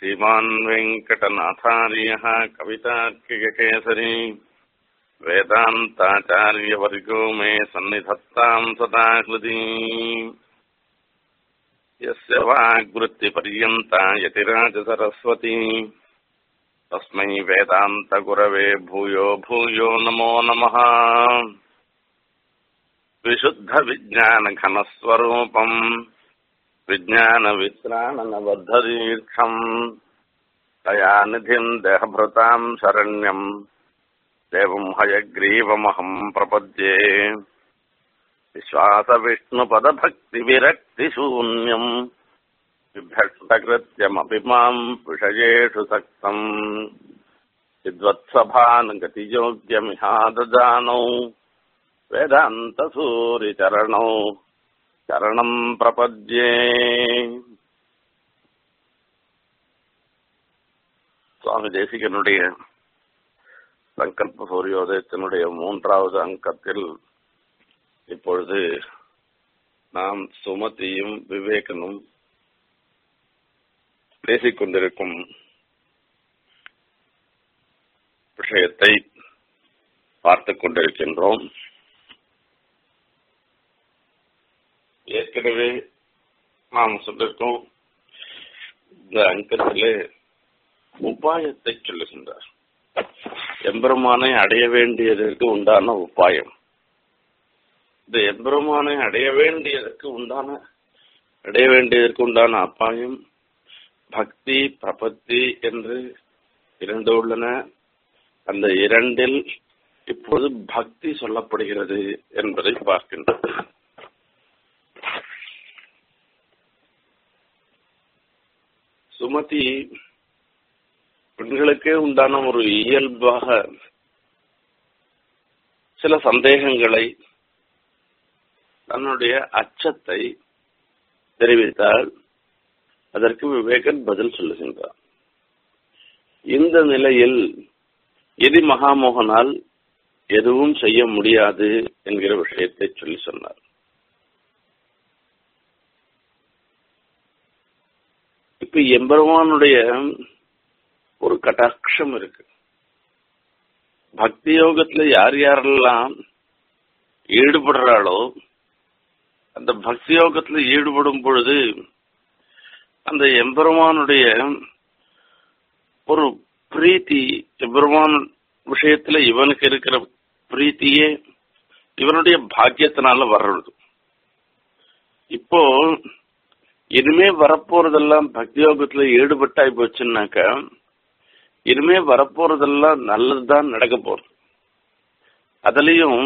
श्रीमान् वेङ्कटनाथार्यः कवितार्किककेसरी वेदान्ताचार्यवर्गो मे सन्निधत्ताम् सदा हृदि यस्य वाग्वृत्तिपर्यन्ता यतिराजसरस्वती तस्मै वेदान्तगुरवे भूयो भूयो नमो नमः विशुद्धविज्ञानघनस्वरूपम् विज्ञानवित्राणनबद्धदीक्षम् तया निधिम् देहभृताम् शरण्यम् देवम् हयग्रीवमहम् प्रपद्ये विश्वासविष्णुपदभक्तिविरक्तिशून्यम् बिभ्यष्टकृत्यमपि माम् विषयेषु सक्तम् विद्वत्सभानुगतियोग्यमिहादजानौ वेदान्तसूरिचरणौ சரணம் பிரபத்யே சுவாமி தேசிகனுடைய சங்கல்ப சூரியோதயத்தினுடைய மூன்றாவது அங்கத்தில் இப்பொழுது நாம் சுமதியும் விவேகனும் பேசிக் கொண்டிருக்கும் விஷயத்தை பார்த்துக் கொண்டிருக்கின்றோம் ஏற்கனவே நாம் சொல்லிருக்கோம் இந்த அங்கத்திலே உபாயத்தை சொல்லுகின்றார் எம்பெருமானை அடைய வேண்டியதற்கு உண்டான உபாயம் இந்த எம்பெருமானை அடைய வேண்டியதற்கு உண்டான அடைய வேண்டியதற்கு உண்டான அப்பாயம் பக்தி பிரபத்தி என்று இரண்டு உள்ளன அந்த இரண்டில் இப்போது பக்தி சொல்லப்படுகிறது என்பதை பார்க்கின்றோம் சுமதி பெண்களுக்கே உண்டான ஒரு இயல்பாக சில சந்தேகங்களை தன்னுடைய அச்சத்தை தெரிவித்தால் அதற்கு விவேகன் பதில் சொல்லுகின்றார் இந்த நிலையில் எதி மகாமோகனால் எதுவும் செய்ய முடியாது என்கிற விஷயத்தை சொல்லி சொன்னார் இப்ப எம்பெருமானுடைய ஒரு கட்டாட்சம் இருக்கு பக்தி யோகத்துல யார் யாரெல்லாம் ஈடுபடுறாளோ அந்த பக்தி யோகத்துல ஈடுபடும் பொழுது அந்த எம்பெருமானுடைய ஒரு பிரீத்தி எம்பெருமான் விஷயத்துல இவனுக்கு இருக்கிற பிரீத்தியே இவனுடைய பாக்கியத்தினால வர்றது இப்போ இனிமே வரப்போறதெல்லாம் பக்தி யோகத்துல ஈடுபட்டாய் போச்சுன்னாக்கா இனிமே வரப்போறதெல்லாம் நல்லதுதான் நடக்க போறது அதுலயும்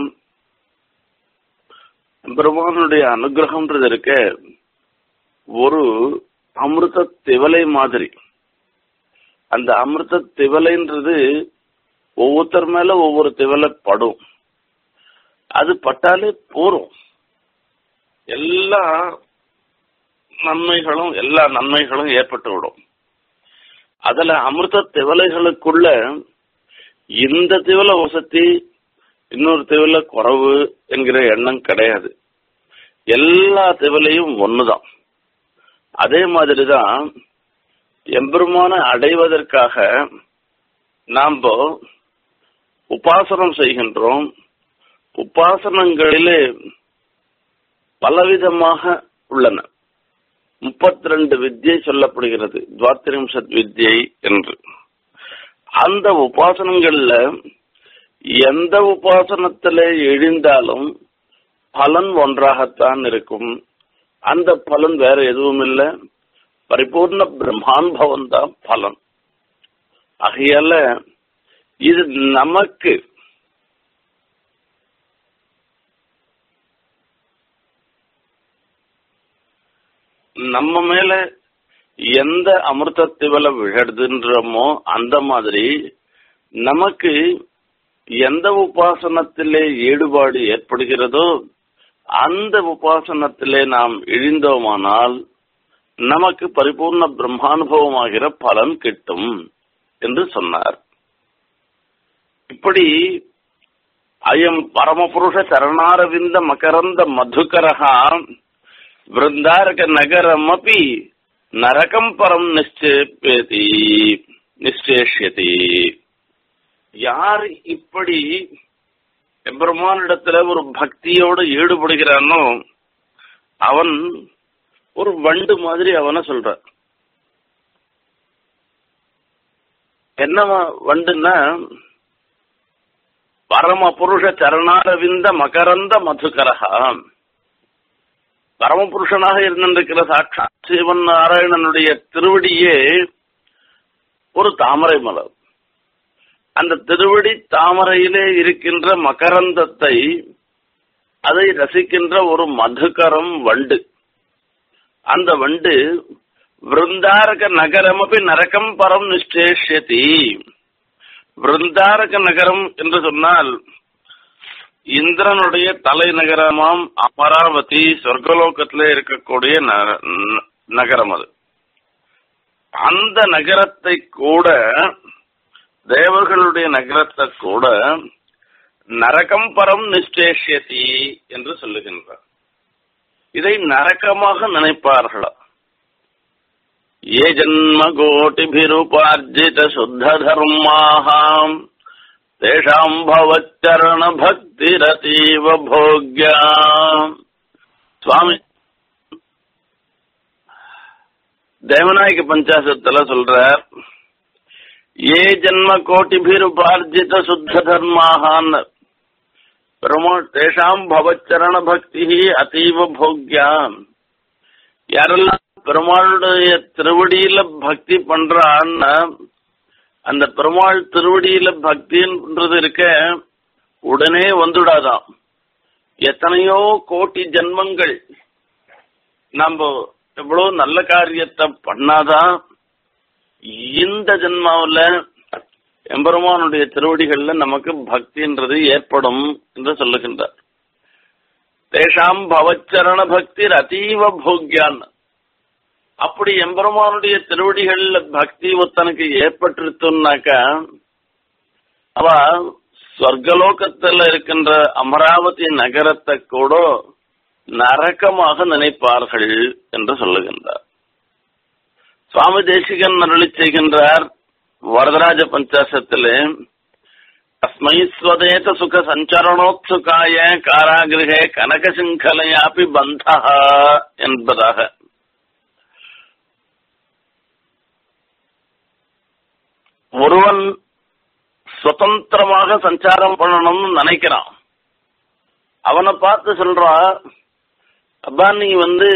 பெருமானுடைய அனுகிரகம்ன்றது இருக்க ஒரு அமிர்த திவலை மாதிரி அந்த அமிர்த திவலைன்றது ஒவ்வொருத்தர் மேல ஒவ்வொரு திவலை படும் அது பட்டாலே போறோம் எல்லா நன்மைகளும் எல்லா நன்மைகளும் ஏற்பட்டு விடும் அதுல அமிர்த திவலைகளுக்குள்ள இந்த திவலை வசதி இன்னொரு திவலை குறவு என்கிற எண்ணம் கிடையாது எல்லா திவலையும் ஒண்ணுதான் அதே மாதிரிதான் எம்பெருமான அடைவதற்காக நாம் உபாசனம் செய்கின்றோம் உபாசனங்களிலே பலவிதமாக உள்ளன முப்பத்தி ரெண்டு வித்யை சொல்லப்படுகிறது துவாத்திரிம்சத் வித்யை என்று அந்த உபாசனங்கள்ல எந்த உபாசனத்துல எழுந்தாலும் பலன் ஒன்றாகத்தான் இருக்கும் அந்த பலன் வேற எதுவும் இல்லை பரிபூர்ண பிரம்மானுபவம் தான் பலன் ஆகையால இது நமக்கு நம்ம மேல எந்த அமிர்த திவலை விழடுதுன்றமோ அந்த மாதிரி நமக்கு எந்த உபாசனத்திலே ஈடுபாடு ஏற்படுகிறதோ அந்த உபாசனத்திலே நாம் இழிந்தோமானால் நமக்கு பரிபூர்ண பிரம்மானுபவமாகிற பலன் கிட்டும் என்று சொன்னார் இப்படி அயம் பரமபுருஷ சரணாரவிந்த மகரந்த மதுகரகா விருந்தாரக நகரம் அப்படி நரகம் பரம் நிச்சயப்பேதி நிச்சேஷியதி யார் இப்படி எம்பெருமானிடத்துல ஒரு பக்தியோடு ஈடுபடுகிறானோ அவன் ஒரு வண்டு மாதிரி அவனை சொல்ற என்ன வண்டுன்னா பரம புருஷ சரணாரவிந்த மகரந்த மதுகரகா பரமபுருஷனாக இருந்திருக்கிற சாட்சாத் சிவன் நாராயணனுடைய திருவடியே ஒரு தாமரை மலர் அந்த திருவடி தாமரையிலே இருக்கின்ற மகரந்தத்தை அதை ரசிக்கின்ற ஒரு மதுகரம் வண்டு அந்த வண்டு விருந்தாரக நகரமபி நரகம் பரம் நிச்சேஷதி விருந்தாரக நகரம் என்று சொன்னால் இந்திரனுடைய தலைநகரமாம் அமராவதி சொர்க்கலோகத்திலே இருக்கக்கூடிய நகரம் அது அந்த நகரத்தை கூட தேவர்களுடைய நகரத்தை கூட நரகம் பரம் நிச்சேஷியதி என்று சொல்லுகின்றார் இதை நரகமாக நினைப்பார்களா ஏ ஜன்ம கோட்டிபிருபார்ஜித சுத்த தர்மாம் தேஷாம் பவச்சரண பக்திரதீவ போக்யா சுவாமி தேவநாயக பஞ்சாசத்துல சொல்றார் ஏ ஜன்ம கோட்டிபிருபார்ஜித சுத்த தர்மாகான் பெருமாள் தேஷாம் பவச்சரண பக்தி அதீவ போக்யா யாரெல்லாம் பெருமாளுடைய திருவடியில பக்தி பண்றான்னா அந்த பெருமாள் திருவடியில பக்தின்றது இருக்க உடனே வந்துடாதாம் எத்தனையோ கோட்டி ஜென்மங்கள் நம்ம எவ்வளவு நல்ல காரியத்தை பண்ணாதான் இந்த ஜென்மாவில எம்பெருமானுடைய திருவடிகள்ல நமக்கு பக்தின்றது ஏற்படும் என்று சொல்லுகின்றார் தேஷாம் பவச்சரண பக்தி அதீவ போக்யான் அப்படி எம்பெருமானுடைய திருவடிகள்ல பக்தி ஒருத்தனுக்கு ஏற்பட்டுருத்துனாக்கா அவ சொர்க்கலோகத்துல இருக்கின்ற அமராவதி நகரத்தை கூட நரக்கமாக நினைப்பார்கள் என்று சொல்லுகின்றார் சுவாமி தேசிகன் அருளி செய்கின்றார் வரதராஜ பஞ்சாசத்திலே அஸ்மை ஸ்வதேத சுக சஞ்சரணோத்சுகாய காராகிரகே கனகசிங்கலையாப்பி பந்தா என்பதாக ஒருவன் சுதந்திரமாக சஞ்சாரம் பண்ணணும்னு நினைக்கிறான் அவனை பார்த்து சொல்றான் அப்பா நீ வந்து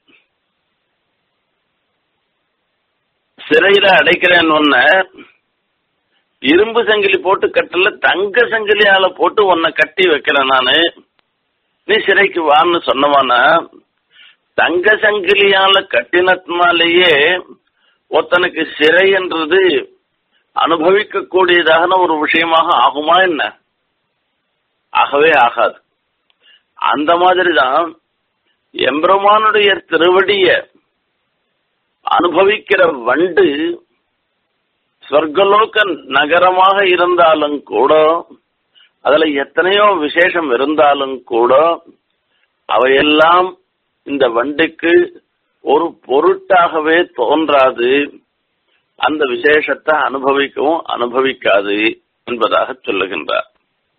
சிறையில அடைக்கிறேன்னு ஒன்ன இரும்பு சங்கிலி போட்டு கட்டல தங்க சங்கிலியால போட்டு உன்னை கட்டி வைக்கிறேன் நானு நீ சிறைக்கு வான்னு சொன்னவானா தங்க சங்கிலியால கட்டினத்தினாலேயே ஒருத்தனுக்கு சிறை என்றது அனுபவிக்க கூடியதான ஒரு விஷயமாக ஆகுமா என்ன ஆகவே ஆகாது அந்த மாதிரிதான் எம்பெருமானுடைய திருவடிய அனுபவிக்கிற வண்டு சொர்க்கலோக நகரமாக இருந்தாலும் கூட அதுல எத்தனையோ விசேஷம் இருந்தாலும் கூட அவையெல்லாம் இந்த வண்டுக்கு ஒரு பொருட்டாகவே தோன்றாது அந்த விசேஷத்தை அனுபவிக்கவும் அனுபவிக்காது என்பதாக சொல்லுகின்றார்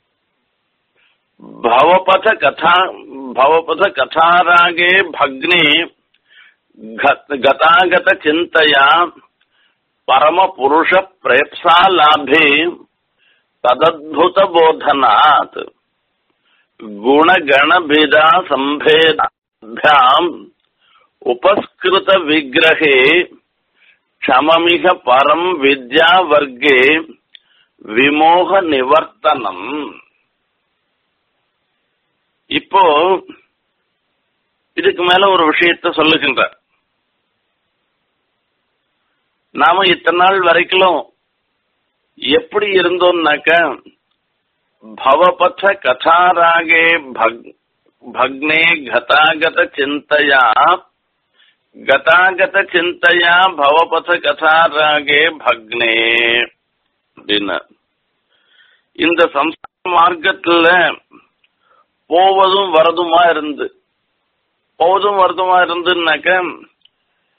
பவபத கதா பவபத கதாராகே பக்னி கதாகத சிந்தையா பரம புருஷ பிரேப்சா லாபே ததத்புத போதனாத் குணகணபிதா சம்பேதாம் உபஸ்கிருத விக்கிரகே க்ஷமமிக பரம் வித்யா வர்க்கே விமோக நிவர்த்தனம் இப்போ இதுக்கு மேல ஒரு விஷயத்த சொல்லுகின்ற நாம இத்தனை நாள் வரைக்கும் எப்படி இருந்தோம்னாக்க பவபத கதாராகே பக்னே கதாகத சிந்தையா கதாகத சிந்தையா பவபத கதாராகே பக்னே அப்படின்னு இந்த சம்சார மார்க்கத்துல போவதும் வரதுமா இருந்து போவதும் வரதுமா இருந்துனாக்க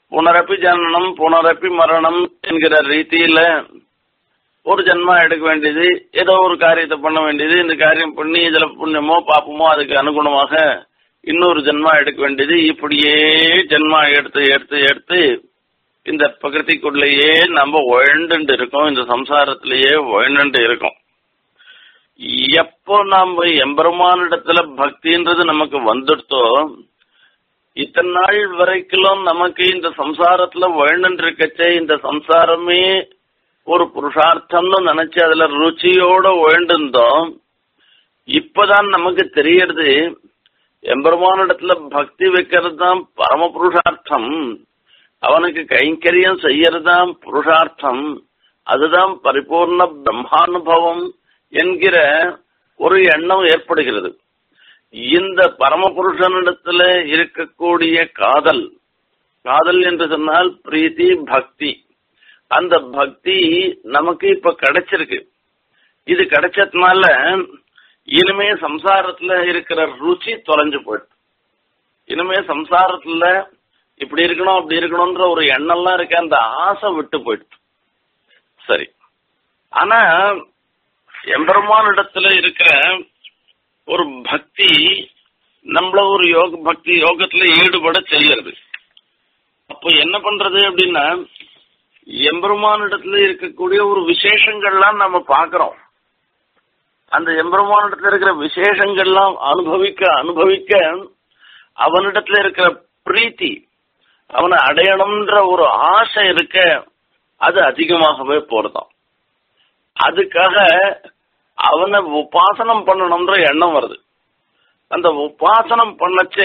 புனரப்பி ஜனனம் புனரப்பி மரணம் என்கிற ரீதியில ஒரு ஜென்மா எடுக்க வேண்டியது ஏதோ ஒரு காரியத்தை பண்ண வேண்டியது இந்த காரியம் பண்ணி இதுல புண்ணியமோ பாப்பமோ அதுக்கு அனுகுணமாக இன்னொரு ஜென்மா எடுக்க வேண்டியது இப்படியே ஜென்மா எடுத்து எடுத்து எடுத்து இந்த பிரகிருதிக்குள்ளேயே நம்ம உழண்டுட்டு இருக்கோம் இந்த சம்சாரத்திலேயே உழண்டுட்டு இருக்கோம் எப்போ நாம எம்பெருமானிடத்துல பக்தின்றது நமக்கு வந்துடுத்தோ இத்தனை நாள் வரைக்கும் நமக்கு இந்த சம்சாரத்துல உழண்டு இருக்கச்சே இந்த சம்சாரமே ஒரு புருஷார்த்தம்னு நினைச்சு அதுல ருச்சியோட உழண்டிருந்தோம் இப்பதான் நமக்கு தெரியறது எம்பெருமானிடத்துல பக்தி வைக்கிறது தான் பரம புருஷார்த்தம் அவனுக்கு கைங்கரியம் செய்யறதுதான் புருஷார்த்தம் அதுதான் பரிபூர்ண பிரம்மானுபவம் என்கிற ஒரு எண்ணம் ஏற்படுகிறது இந்த பரமபுருஷனிடத்துல இருக்கக்கூடிய காதல் காதல் என்று சொன்னால் பிரீத்தி பக்தி அந்த பக்தி நமக்கு இப்ப கிடைச்சிருக்கு இது கிடைச்சதுனால இனிமே சம்சாரத்துல இருக்கிற ருச்சி தொலைஞ்சு போயிடுது இனிமே சம்சாரத்துல இப்படி இருக்கணும் அப்படி இருக்கணும்ன்ற ஒரு எண்ணம்லாம் இருக்க அந்த ஆசை விட்டு போயிடுது சரி ஆனா எம்பெருமானிடத்துல இருக்கிற ஒரு பக்தி நம்மள ஒரு யோக பக்தி யோகத்துல ஈடுபட செய்யறது அப்போ என்ன பண்றது அப்படின்னா எம்பெருமானிடத்துல இருக்கக்கூடிய ஒரு விசேஷங்கள்லாம் நம்ம பாக்குறோம் அந்த எம்பெருமானிடத்துல இருக்கிற விசேஷங்கள்லாம் அனுபவிக்க அனுபவிக்க அவனிடத்துல இருக்கிற பிரீத்தி அவனை அடையணும்ன்ற ஒரு ஆசை இருக்க அது அதிகமாகவே போறதாம் அதுக்காக அவனை உபாசனம் பண்ணணும்ன்ற எண்ணம் வருது அந்த உபாசனம் பண்ணச்சு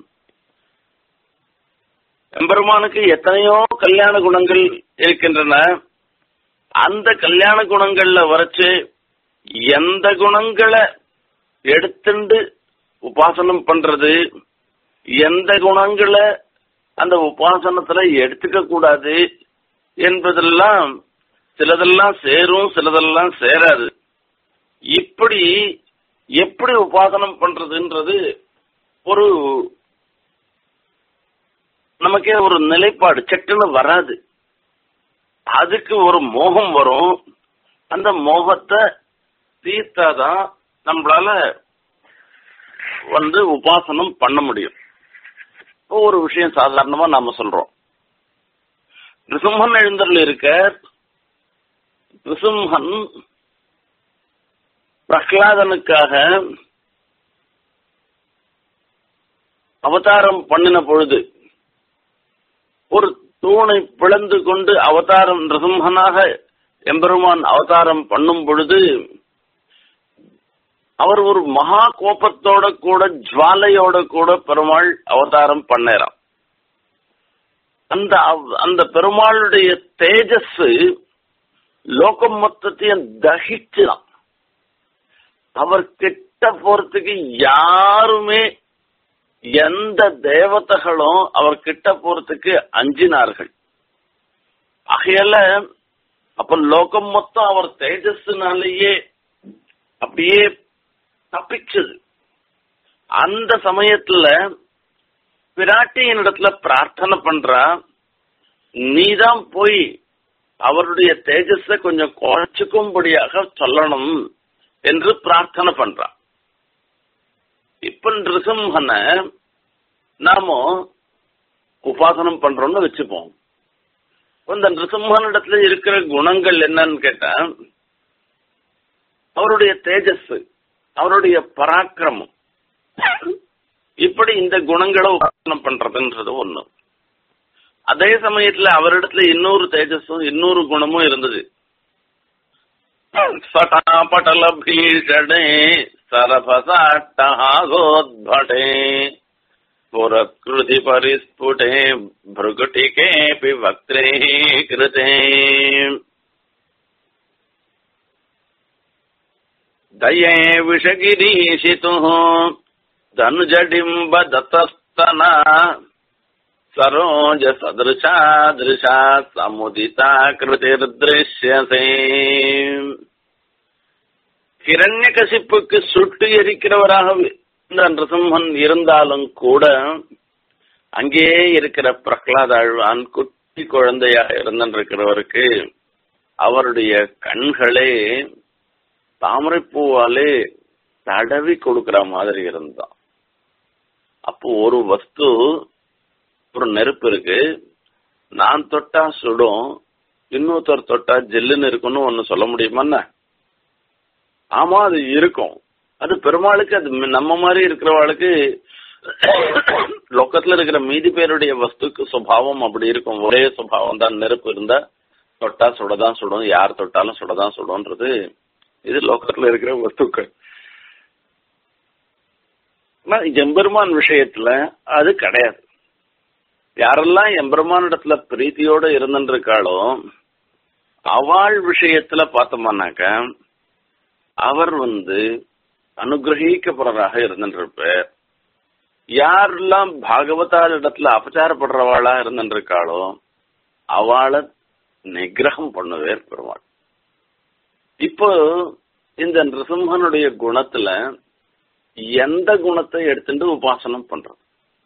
எம்பெருமானுக்கு எத்தனையோ கல்யாண குணங்கள் இருக்கின்றன அந்த கல்யாண குணங்கள்ல வரைச்சு எந்த குணங்களை எடுத்துண்டு உபாசனம் பண்றது எந்த குணங்களை அந்த உபாசனத்துல எடுத்துக்க கூடாது என்பதெல்லாம் சிலதெல்லாம் சேரும் சிலதெல்லாம் சேராது இப்படி எப்படி உபாசனம் பண்றதுன்றது ஒரு நமக்கே ஒரு நிலைப்பாடு சட்டுன்னு வராது அதுக்கு ஒரு மோகம் வரும் அந்த மோகத்தை தீர்த்தாதான் நம்மளால வந்து உபாசனம் பண்ண முடியும் இப்போ ஒரு விஷயம் சாதாரணமா நாம சொல்றோம் நிருசிம்மன் எழுந்தருள் இருக்க நிருசிம்மன் பிரகலாதனுக்காக அவதாரம் பண்ணின பொழுது ஒரு தூணை பிளந்து கொண்டு அவதாரம் நிருசிம்மனாக எம்பெருமான் அவதாரம் பண்ணும் பொழுது அவர் ஒரு மகா கோபத்தோட கூட ஜுவாலையோட கூட பெருமாள் அவதாரம் பண்ணாராம் அந்த அவ்- அந்த பெருமாளுடைய தேஜஸ் லோகம் மொத்தத்தையும் தகிச்சுதான் அவர் கிட்ட போறதுக்கு யாருமே எந்த தேவதைகளும் அவர் கிட்ட போறதுக்கு அஞ்சினார்கள் ஆகையால அப்ப லோகம் மொத்தம் அவர் தேஜஸ்னாலேயே அப்படியே தப்பிச்சது அந்த சமயத்துல பிராட்டியின் இடத்துல பிரார்த்தனை பண்றா நீதான் போய் அவருடைய தேஜஸ கொஞ்சம் குறைச்சுக்கும்படியாக சொல்லணும் என்று பிரார்த்தனை பண்றா இப்ப நிருசிம்ஹனை நாம உபாசனம் பண்றோம்னு வச்சுப்போம் இந்த நிருசிம்மனிடத்துல இருக்கிற குணங்கள் என்னன்னு கேட்டா அவருடைய தேஜஸ் அவருடைய பராக்கிரமம் இப்படி இந்த குணங்களை உபாசனம் பண்றதுன்றது ஒண்ணு அதே சமயத்துல அவரிடத்துல இன்னொரு தேஜஸும் இன்னொரு குணமும் இருந்தது சட்டாபட்டல பீஷணே சரபசாட்டஹாசோத்படே புரக்ருதி பரிஸ்புடே भृगुटिकेऽपि वक्त्रे कृते दये विषगिरीशितुः धनुजडिम्ब दत्तस्तना सरोज सदृशा दृशा समुदिता कृतिर्दृश्यसे ஹிரண்யகசிப்புக்கு சுட்டு எரிக்கிறவராக இந்த நிருசிம்மன் இருந்தாலும் கூட அங்கேயே இருக்கிற பிரகலாத ஆழ்வான் குட்டி குழந்தையாக இருந்திருக்கிறவருக்கு அவருடைய கண்களே தாமரைப்பூவாலே தடவி கொடுக்கிற மாதிரி இருந்தான் அப்போ ஒரு வஸ்து ஒரு நெருப்பு இருக்கு நான் தொட்டா சுடும் இன்னொருத்தர் தொட்டா ஜெல்லுன்னு இருக்குன்னு ஒன்னு சொல்ல முடியுமா ஆமா அது இருக்கும் அது பெருமாளுக்கு அது மி- நம்ம மாதிரி இருக்கிறவாளுக்கு லோக்கத்துல இருக்கிற மீதி பேருடைய வஸ்துக்கு சுபாவம் அப்படி இருக்கும் ஒரே சுபாவம் தான் நெருப்பு இருந்தா தொட்டா சுடதான் சுடும் யார் தொட்டாலும் சுடதான் சுடும்ன்றது இது லோக்கத்துல இருக்கிற வஸ்துக்கள் ஆனா எம்பெருமான் விஷயத்துல அது கிடையாது யாரெல்லாம் எம்பெருமான் இடத்துல பிரீத்தியோட இருந்துருக்காளோ அவள் விஷயத்துல பார்த்தோம்னாக்க அவர் வந்து அனுகிரகிக்கப்படுறராக இருந்துருப்பார் யாரெல்லாம் பாகவதார் இடத்துல அபச்சாரப்படுறவாளா இருந்துருக்காளோ அவளை நிகிரகம் பண்ணுவேர் பெருமாள் இப்போ இந்த நிருசிம்மனுடைய குணத்துல எந்த குணத்தை எடுத்துட்டு உபாசனம் பண்றது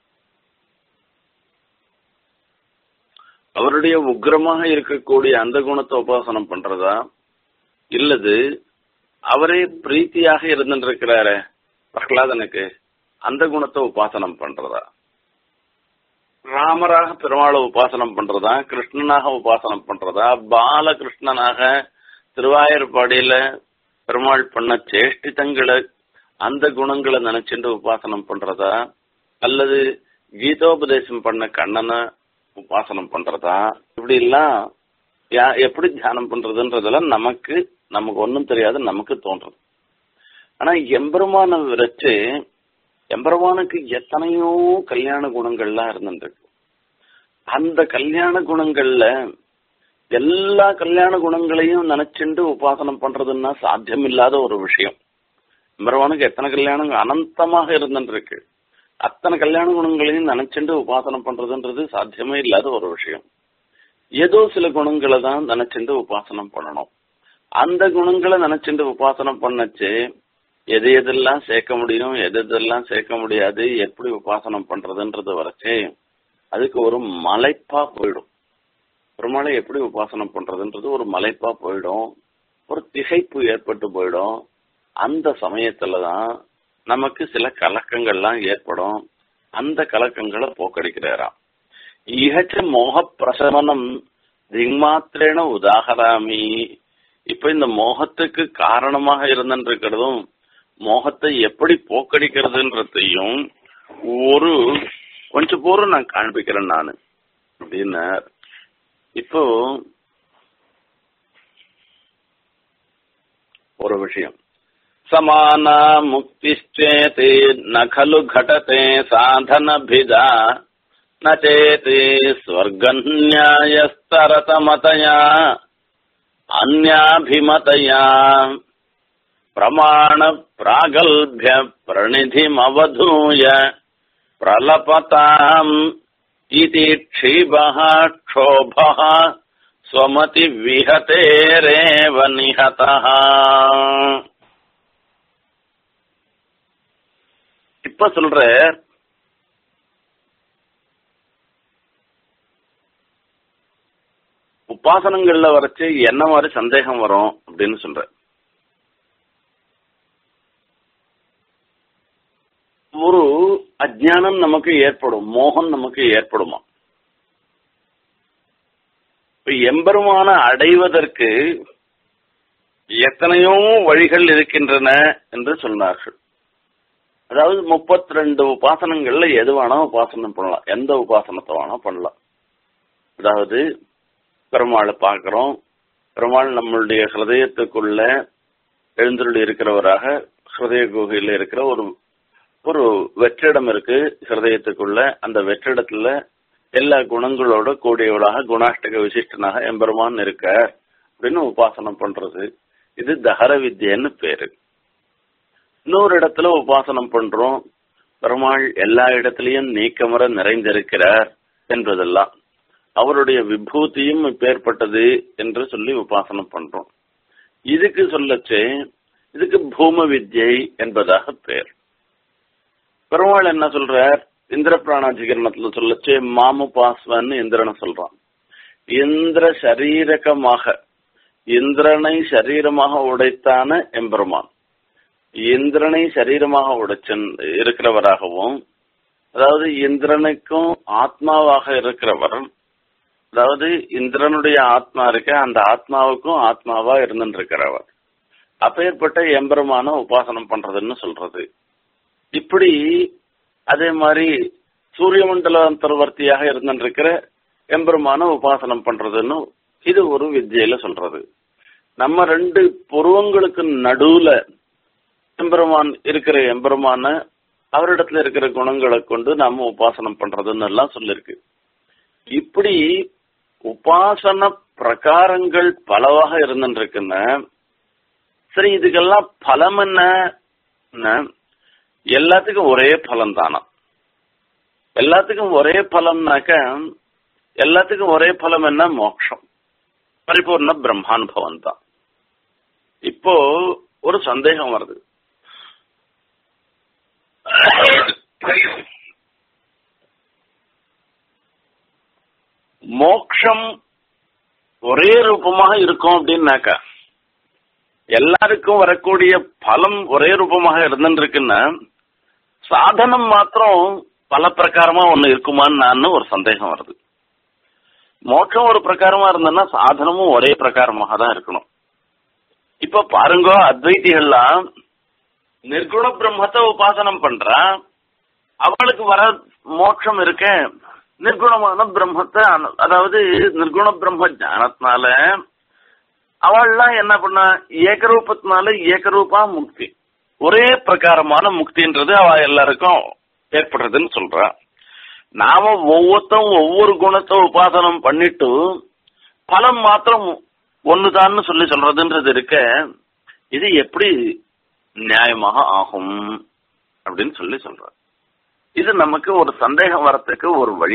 அவருடைய உக்ரமாக இருக்கக்கூடிய அந்த குணத்தை உபாசனம் பண்றதா இல்லது அவரே பிரீத்தியாக இருந்துருக்கிறாரே பிரகலாதனுக்கு அந்த குணத்தை உபாசனம் பண்றதா ராமராக பெருமாளை உபாசனம் பண்றதா கிருஷ்ணனாக உபாசனம் பண்றதா பாலகிருஷ்ணனாக திருவாயூர்பாடியில பெருமாள் பண்ண சேஷ்டிதங்களை அந்த குணங்களை நினைச்சுட்டு உபாசனம் பண்றதா அல்லது கீதோபதேசம் பண்ண கண்ணனை உபாசனம் பண்றதா இப்படி எல்லாம் யா- எப்படி தியானம் பண்றதுன்றதெல்லாம் நமக்கு நமக்கு ஒன்றும் தெரியாது நமக்கு தோன்றது ஆனா எம்பெருமான வச்சு எம்பெருமானுக்கு எத்தனையோ கல்யாண குணங்கள்லாம் இருந்துருக்கு அந்த கல்யாண குணங்கள்ல எல்லா கல்யாண குணங்களையும் நினைச்சுண்டு உபாசனம் பண்றதுன்னா சாத்தியம் இல்லாத ஒரு விஷயம் எம்பெருமானுக்கு எத்தனை கல்யாணம் அனந்தமாக இருந்துருக்கு அத்தனை கல்யாண குணங்களையும் நினைச்சுண்டு உபாசனம் பண்றதுன்றது சாத்தியமே இல்லாத ஒரு விஷயம் ஏதோ சில குணங்களை தான் நினைச்சுண்டு உபாசனம் பண்ணணும் அந்த குணங்களை நினைச்சுண்டு உபாசனம் பண்ணச்சு எது எதெல்லாம் சேர்க்க முடியும் எது எதெல்லாம் சேர்க்க முடியாது எப்படி உபாசனம் பண்றதுன்றது வரைச்சே அதுக்கு ஒரு மலைப்பா போயிடும் பெருமாளை எப்படி உபாசனம் பண்றதுன்றது ஒரு மலைப்பா போயிடும் ஒரு திகைப்பு ஏற்பட்டு போயிடும் அந்த சமயத்துல தான் நமக்கு சில கலக்கங்கள்லாம் ஏற்படும் அந்த கலக்கங்களை போக்கடிக்கிறாராம் இகச்ச மோக பிரசவனம் திங்மாத்திரேன உதாகராமி இப்ப இந்த மோகத்துக்கு காரணமாக இருந்திருக்கிறதும் மோகத்தை எப்படி போக்கடிக்கிறதுன்றதையும் ஒரு கொஞ்சம் பூரம் நான் காண்பிக்கிறேன் நானு அப்படின்னார் இப்போ ஒரு விஷயம் சமானா முக்திச்சேதி ந खलु घटते साधनभिदा न चेति स्वर्गन्यायस्तरतमतया अन्याभिमतया प्रमाणप्रागल्भ्य प्रणिधिमवधूय प्रलपताम् इति क्षीभः क्षोभः स्वमतिविहतेरेव निहतः இப்ப சொல்ற உபாசனங்கள்ல வரைச்சு என்ன மாதிரி சந்தேகம் வரும் அப்படின்னு சொல்ற ஒரு அஜ்ஞானம் நமக்கு ஏற்படும் மோகம் நமக்கு ஏற்படுமா இப்ப எம்பெருமான அடைவதற்கு எத்தனையோ வழிகள் இருக்கின்றன என்று சொன்னார்கள் அதாவது முப்பத்தி ரெண்டு உபாசனங்கள்ல எது வேணா உபாசனம் பண்ணலாம் எந்த உபாசனத்தை வேணா பண்ணலாம் அதாவது பெருமாளை பார்க்கிறோம் பெருமாள் நம்மளுடைய ஹிருதயத்துக்குள்ள எழுந்தருள் இருக்கிறவராக ஹிருதய குகையில இருக்கிற ஒரு ஒரு வெற்றிடம் இருக்கு ஹிருதயத்துக்குள்ள அந்த வெற்றிடத்துல எல்லா குணங்களோட கூடியவளாக குணாஷ்டக விசிஷ்டனாக எம்பெருமான் இருக்க அப்படின்னு உபாசனம் பண்றது இது தஹர வித்யன்னு பேரு இன்னொரு இடத்துல உபாசனம் பண்றோம் பெருமாள் எல்லா இடத்திலையும் நீக்கமர நிறைந்திருக்கிறார் என்பதெல்லாம் அவருடைய விபூதியும் இப்பேற்பட்டது என்று சொல்லி உபாசனம் பண்றோம் இதுக்கு சொல்லச்சே இதுக்கு பூம வித்யை என்பதாக பெயர் பெருமாள் என்ன சொல்றார் இந்திர பிராணாதிகரணத்துல சொல்லச்சு மாமுபாஸ்வன்னு இந்திரனை சொல்றான் இந்திர சரீரகமாக இந்திரனை சரீரமாக உடைத்தான எம்பெருமான் இந்திரனை சரீரமாக உடைச்சன் இருக்கிறவராகவும் அதாவது இந்திரனுக்கும் ஆத்மாவாக இருக்கிறவர் அதாவது இந்திரனுடைய ஆத்மா இருக்க அந்த ஆத்மாவுக்கும் ஆத்மாவா இருந்துருக்கிறவர் அப்பேற்பட்ட எம்பெருமான உபாசனம் பண்றதுன்னு சொல்றது இப்படி அதே மாதிரி சூரிய மண்டல அந்தர்வர்த்தியாக இருந்துருக்கிற எம்பெருமான உபாசனம் பண்றதுன்னு இது ஒரு வித்தியில சொல்றது நம்ம ரெண்டு புருவங்களுக்கு நடுவுல எம்பெருமான் இருக்கிற எம்பெருமான அவரிடத்துல இருக்கிற குணங்களை கொண்டு நாம உபாசனம் பண்றதுன்னு எல்லாம் சொல்லிருக்கு இப்படி உபாசன பிரகாரங்கள் பலவாக இருந்துருக்குன்னு சரி இதுக்கெல்லாம் பலம் என்ன எல்லாத்துக்கும் ஒரே பலம் தானா எல்லாத்துக்கும் ஒரே பலம்னாக்க எல்லாத்துக்கும் ஒரே பலம் என்ன மோட்சம் பரிபூர்ண பிரம்மானுபவம் தான் இப்போ ஒரு சந்தேகம் வருது மோக்ஷம் ஒரே ரூபமாக இருக்கும் அப்படின்னாக்கா எல்லாருக்கும் வரக்கூடிய பலம் ஒரே ரூபமாக இருந்துருக்குன்னா சாதனம் மாத்திரம் பல பிரகாரமா ஒண்ணு இருக்குமான்னு நான் ஒரு சந்தேகம் வருது மோட்சம் ஒரு பிரகாரமா இருந்ததுன்னா சாதனமும் ஒரே பிரகாரமாக தான் இருக்கணும் இப்ப பாருங்க அத்வைதிகள்லாம் நிர்குண பிரம்மத்தை உபாசனம் பண்றா அவளுக்கு வர மோட்சம் இருக்க நிர்குணமான பிரம்மத்தை அதாவது நிர்குண பிரம்ம ஞானத்தினால அவள்லாம் என்ன பண்ண ஏகரூபத்தினால ஏகரூபா முக்தி ஒரே பிரகாரமான முக்தின்றது அவ எல்லாருக்கும் ஏற்படுறதுன்னு சொல்றா நாம ஒவ்வொருத்தம் ஒவ்வொரு குணத்தை உபாசனம் பண்ணிட்டு பலம் மாத்திரம் ஒண்ணுதான்னு சொல்லி சொல்றதுன்றது இருக்க இது எப்படி நியாயமாக ஆகும் அப்படின்னு சொல்லி சொல்ற இது நமக்கு ஒரு சந்தேகம் வரத்துக்கு ஒரு வழி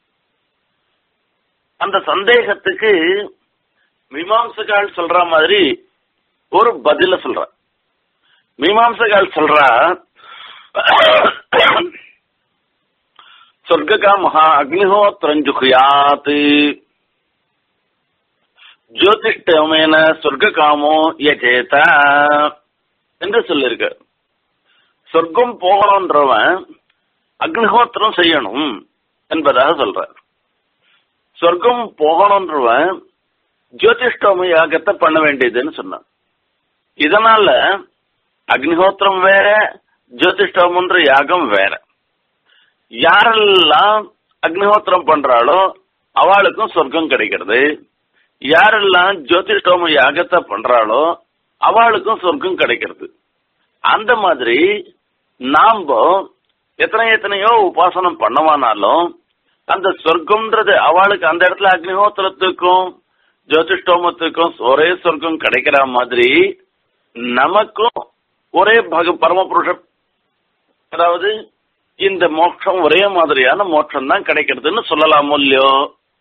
அந்த சந்தேகத்துக்கு மீமாம்சகால் சொல்ற மாதிரி ஒரு பதில சொல்ற மீமாம்சகால் சொல்றா சொர்க்ககா மகா அக்னிஹோத்திரஞ்சுகுயாத் ஜோதிஷ்டமேன சொர்க்க காமோ யஜேத என்று சொல்லிருக்க சொர்க்கம் போகணுன்றவன் அக்னிஹோத்திரம் செய்யணும் என்பதாக சொல்றார் சொர்க்கம் போகணுன்றவன் ஜோதிஷ்டோம யாகத்தை பண்ண வேண்டியதுன்னு சொன்னான் இதனால அக்னிஹோத்திரம் வேற ஜோதிஷ்டோமன்ற யாகம் வேற யாரெல்லாம் அக்னிஹோத்திரம் பண்றாளோ அவளுக்கும் சொர்க்கம் கிடைக்கிறது யாரெல்லாம் ஜோதிஷ்டோம யாகத்தை பண்றாளோ அவளுக்கும் சொர்க்கம் கிடைக்கிறது அந்த மாதிரி நாம எத்தனை எத்தனையோ உபாசனம் பண்ணவானாலும் அந்த சொர்க்கம்ன்றது அவளுக்கு அந்த இடத்துல அக்னிஹோத்திரத்துக்கும் ஜோதிஷ்டோமத்துக்கும் ஒரே சொர்க்கம் கிடைக்கிற மாதிரி நமக்கும் ஒரே பக பரமபுருஷ அதாவது இந்த மோட்சம் ஒரே மாதிரியான மோட்சம் தான் கிடைக்கிறதுன்னு சொல்லலாமோ இல்லையோ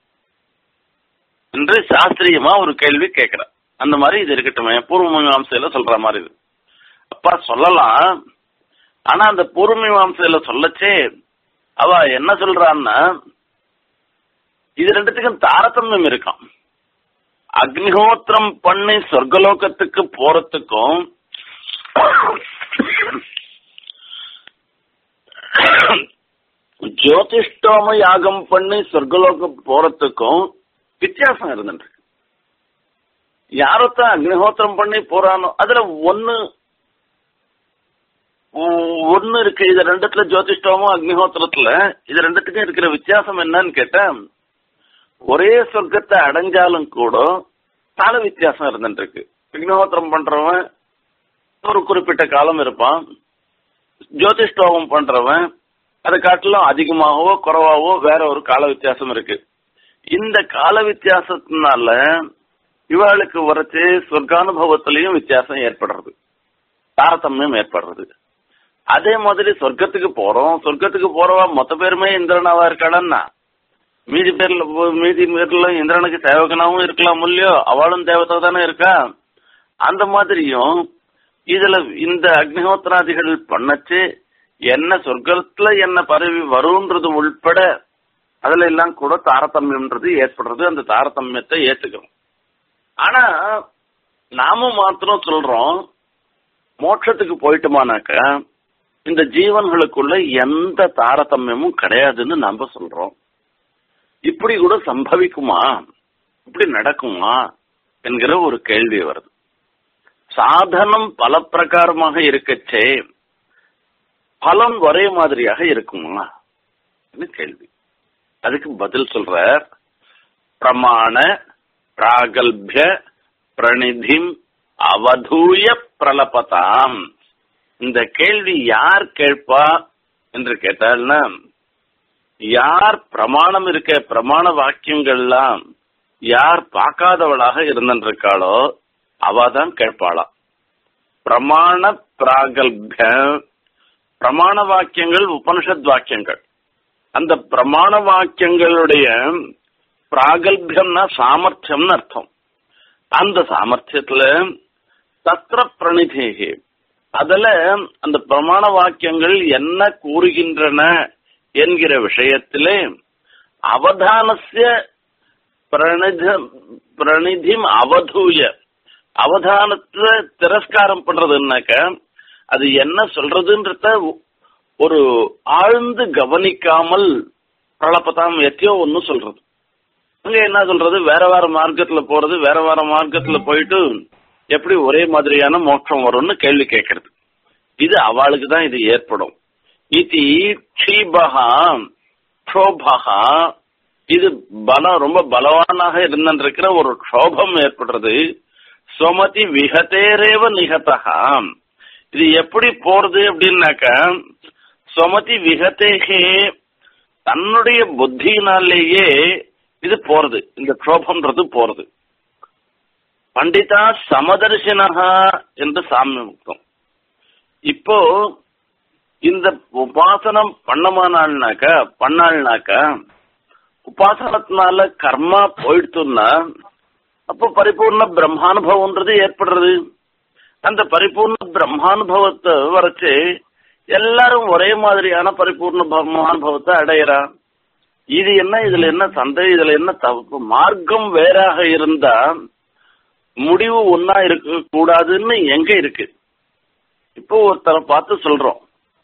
என்று சாஸ்திரியமா ஒரு கேள்வி கேட்கிற அந்த மாதிரி இது இருக்கட்டுமே பூர்வ மீமாசையில சொல்ற மாதிரி இது அப்பா சொல்லலாம் ஆனா அந்த பூர்வ மீமாசையில சொல்லச்சே அவ என்ன சொல்றான்னா இது ரெண்டுத்துக்கும் தாரதமியம் இருக்கான் அக்னிஹோத்திரம் பண்ணி சொர்க்கலோகத்துக்கு போறதுக்கும் ஜோதிஷ்டோம யாகம் பண்ணி சொர்க்கலோகம் போறதுக்கும் வித்தியாசம் இருந்துட்டு யாரத்தான் அக்னிஹோத்திரம் பண்ணி போறானோ அதுல ஒன்னு ஒன்னு இருக்கு இது ரெண்டுத்துல ஜோதிஷ்டமும் அக்னிஹோத்திரத்துல இது ரெண்டுத்துக்கும் இருக்கிற வித்தியாசம் என்னன்னு கேட்டா ஒரே சொர்க்கத்தை அடைஞ்சாலும் கூட கால வித்தியாசம் இருந்துட்டு இருக்கு அக்னிஹோத்திரம் பண்றவன் ஒரு குறிப்பிட்ட காலம் இருப்பான் ஜோதிஷ்டோகம் பண்றவன் அதை காட்டிலும் அதிகமாகவோ குறைவாகவோ வேற ஒரு கால வித்தியாசம் இருக்கு இந்த கால வித்தியாசத்தினால இவாளுக்கு வரைச்சு சொர்க்கானுபவத்திலையும் வித்தியாசம் ஏற்படுறது தாரதமியம் ஏற்படுறது அதே மாதிரி சொர்க்கத்துக்கு போறோம் சொர்க்கத்துக்கு போறவா மொத்த பேருமே இந்திரனாவா இருக்காளன்னா மீதி பேர்ல மீதி பேர்ல இந்திரனுக்கு சேவகனாவும் இருக்கலாம் இல்லையோ அவளும் தேவதை தானே இருக்கா அந்த மாதிரியும் இதுல இந்த அக்னிஹோத்திராதிகள் பண்ணச்சு என்ன சொர்க்கத்துல என்ன பதவி வரும்ன்றது உள்பட அதுல எல்லாம் கூட தாரதமியம்ன்றது ஏற்படுறது அந்த தாரதமியத்தை ஏத்துக்கிறோம் ஆனா நாம மாத்திரம் சொல்றோம் மோட்சத்துக்கு போயிட்டோமானாக்க இந்த ஜீவன்களுக்குள்ள எந்த தாரதமியமும் கிடையாதுன்னு நாம சொல்றோம் இப்படி கூட சம்பவிக்குமா இப்படி நடக்குமா என்கிற ஒரு கேள்வி வருது சாதனம் பல பிரகாரமாக இருக்கச்சே பலன் ஒரே மாதிரியாக இருக்குமா கேள்வி அதுக்கு பதில் சொல்ற பிரமாண பிராகல்பிய பிரணிதிம் அவதூய பிரலபதாம் இந்த கேள்வி யார் கேட்பா என்று கேட்டால்னா யார் பிரமாணம் இருக்க பிரமாண வாக்கியங்கள்லாம் யார் பார்க்காதவளாக இருந்திருக்காளோ அவ தான் கேட்பாளாம் பிரமாண பிராகல்பிய பிரமாண வாக்கியங்கள் உபனிஷத் வாக்கியங்கள் அந்த பிரமாண வாக்கியங்களுடைய பிராகல்பியம்னா சாமர்த்தியம்னு அர்த்தம் அந்த சாமர்த்தியத்துல தத்திர பிரணிதேகி அதுல அந்த பிரமாண வாக்கியங்கள் என்ன கூறுகின்றன என்கிற விஷயத்திலே அவதானசிய பிரணித பிரணிதிம் அவதூய அவதானத்தை திரஸ்காரம் பண்றதுன்னாக்க அது என்ன சொல்றதுன்றத ஒரு ஆழ்ந்து கவனிக்காமல் பிரளப்பதாம் எத்தையோ ஒன்னு சொல்றது அங்க என்ன சொல்றது வேற வேற மார்க்கத்துல போறது வேற வேற மார்க்கத்துல போயிட்டு எப்படி ஒரே மாதிரியான மோட்சம் வரும்னு கேள்வி கேட்கறது இது அவளுக்கு தான் இது ஏற்படும் இது க்ஷீபகா க்ஷோபகா இது பலம் ரொம்ப பலவானாக இருந்திருக்கிற ஒரு க்ஷோபம் ஏற்படுறது சுமதி விகதேரேவ நிகதகா இது எப்படி போறது அப்படின்னாக்க சுமதி விகதேகே தன்னுடைய புத்தியினாலேயே இது போறது இந்த க்ஷோபம்ன்றது போறது பண்டிதா சமதர்சினகா என்று சாமியம் இப்போ இந்த உபாசனம் பண்ணமானாள்னாக்க பண்ணாள்னாக்க உபாசனத்தினால கர்மா போயிடுத்துன்னா அப்போ பரிபூர்ண பிரம்மானுபவம்ன்றது ஏற்படுறது அந்த பரிபூர்ண பிரம்மானுபவத்தை வரைச்சு எல்லாரும் ஒரே மாதிரியான பரிபூர்ண பிரம்மானுபவத்தை அடையிறா இது என்ன இதுல என்ன சந்தை இதுல என்ன தப்பு மார்க்கம் வேறாக இருந்தா முடிவு ஒன்னா இருக்க கூடாதுன்னு எங்க இருக்கு இப்போ ஒருத்தரை பார்த்து சொல்றோம்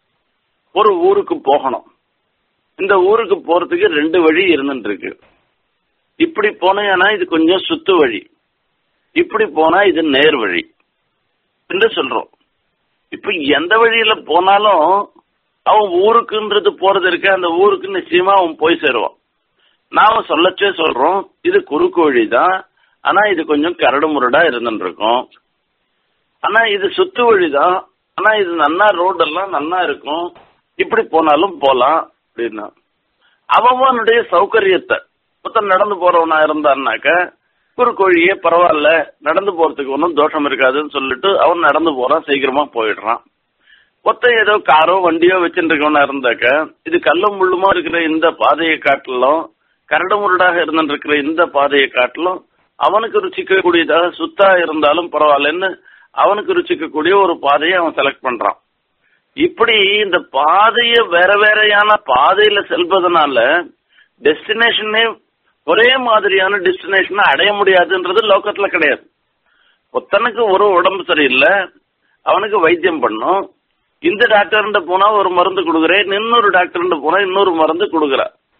ஒரு ஊருக்கு போகணும் இந்த ஊருக்கு போறதுக்கு ரெண்டு வழி இருந்துட்டு இருக்கு இப்படி போனேன்னா இது கொஞ்சம் சுத்து வழி இப்படி போனா இது நேர் வழி என்று சொல்றோம் இப்ப எந்த வழியில போனாலும் அவன் ஊருக்குன்றது போறது இருக்க அந்த ஊருக்கு நிச்சயமா அவன் போய் சேருவான் நாம சொல்லச்சே சொல்றோம் இது குறுக்கு வழிதான் ஆனா இது கொஞ்சம் கரடு முரடா இருந்துட்டு இருக்கும் ஆனா இது சுத்து வழிதான் ஆனா இது நன்னா ரோடெல்லாம் நன்னா இருக்கும் இப்படி போனாலும் போலாம் அப்படின்னா அவனுடைய சௌகரியத்தை மொத்தம் நடந்து போறவனா இருந்தான்னாக்க குறுக்கோழியே பரவாயில்ல நடந்து போறதுக்கு ஒன்றும் தோஷம் இருக்காதுன்னு சொல்லிட்டு அவன் நடந்து போறான் சீக்கிரமா போயிடுறான் ஒத்த ஏதோ காரோ வண்டியோ வச்சுட்டு இருக்கவனா இருந்தாக்க இது கல்லும் முள்ளுமா இருக்கிற இந்த பாதையை காட்டிலும் கரடு முரடாக இருந்துட்டு இருக்கிற இந்த பாதையை காட்டிலும் அவனுக்கு ருச்சிக்கக்கூடியதாக சுத்தா இருந்தாலும் பரவாயில்லன்னு அவனுக்கு ருச்சிக்கக்கூடிய ஒரு பாதையை அவன் செலக்ட் பண்றான் இப்படி இந்த பாதைய வேற வேறையான பாதையில செல்வதனால டெஸ்டினேஷனே ஒரே மாதிரியான டெஸ்டினேஷனை அடைய முடியாதுன்றது லோக்கத்துல கிடையாது ஒத்தனுக்கு ஒரு உடம்பு சரியில்லை அவனுக்கு வைத்தியம் பண்ணும் இந்த டாக்டர்கிட்ட போனா ஒரு மருந்து கொடுக்குறேன் இன்னொரு டாக்டர்கிட்ட போனா இன்னொரு மருந்து கொடுக்குற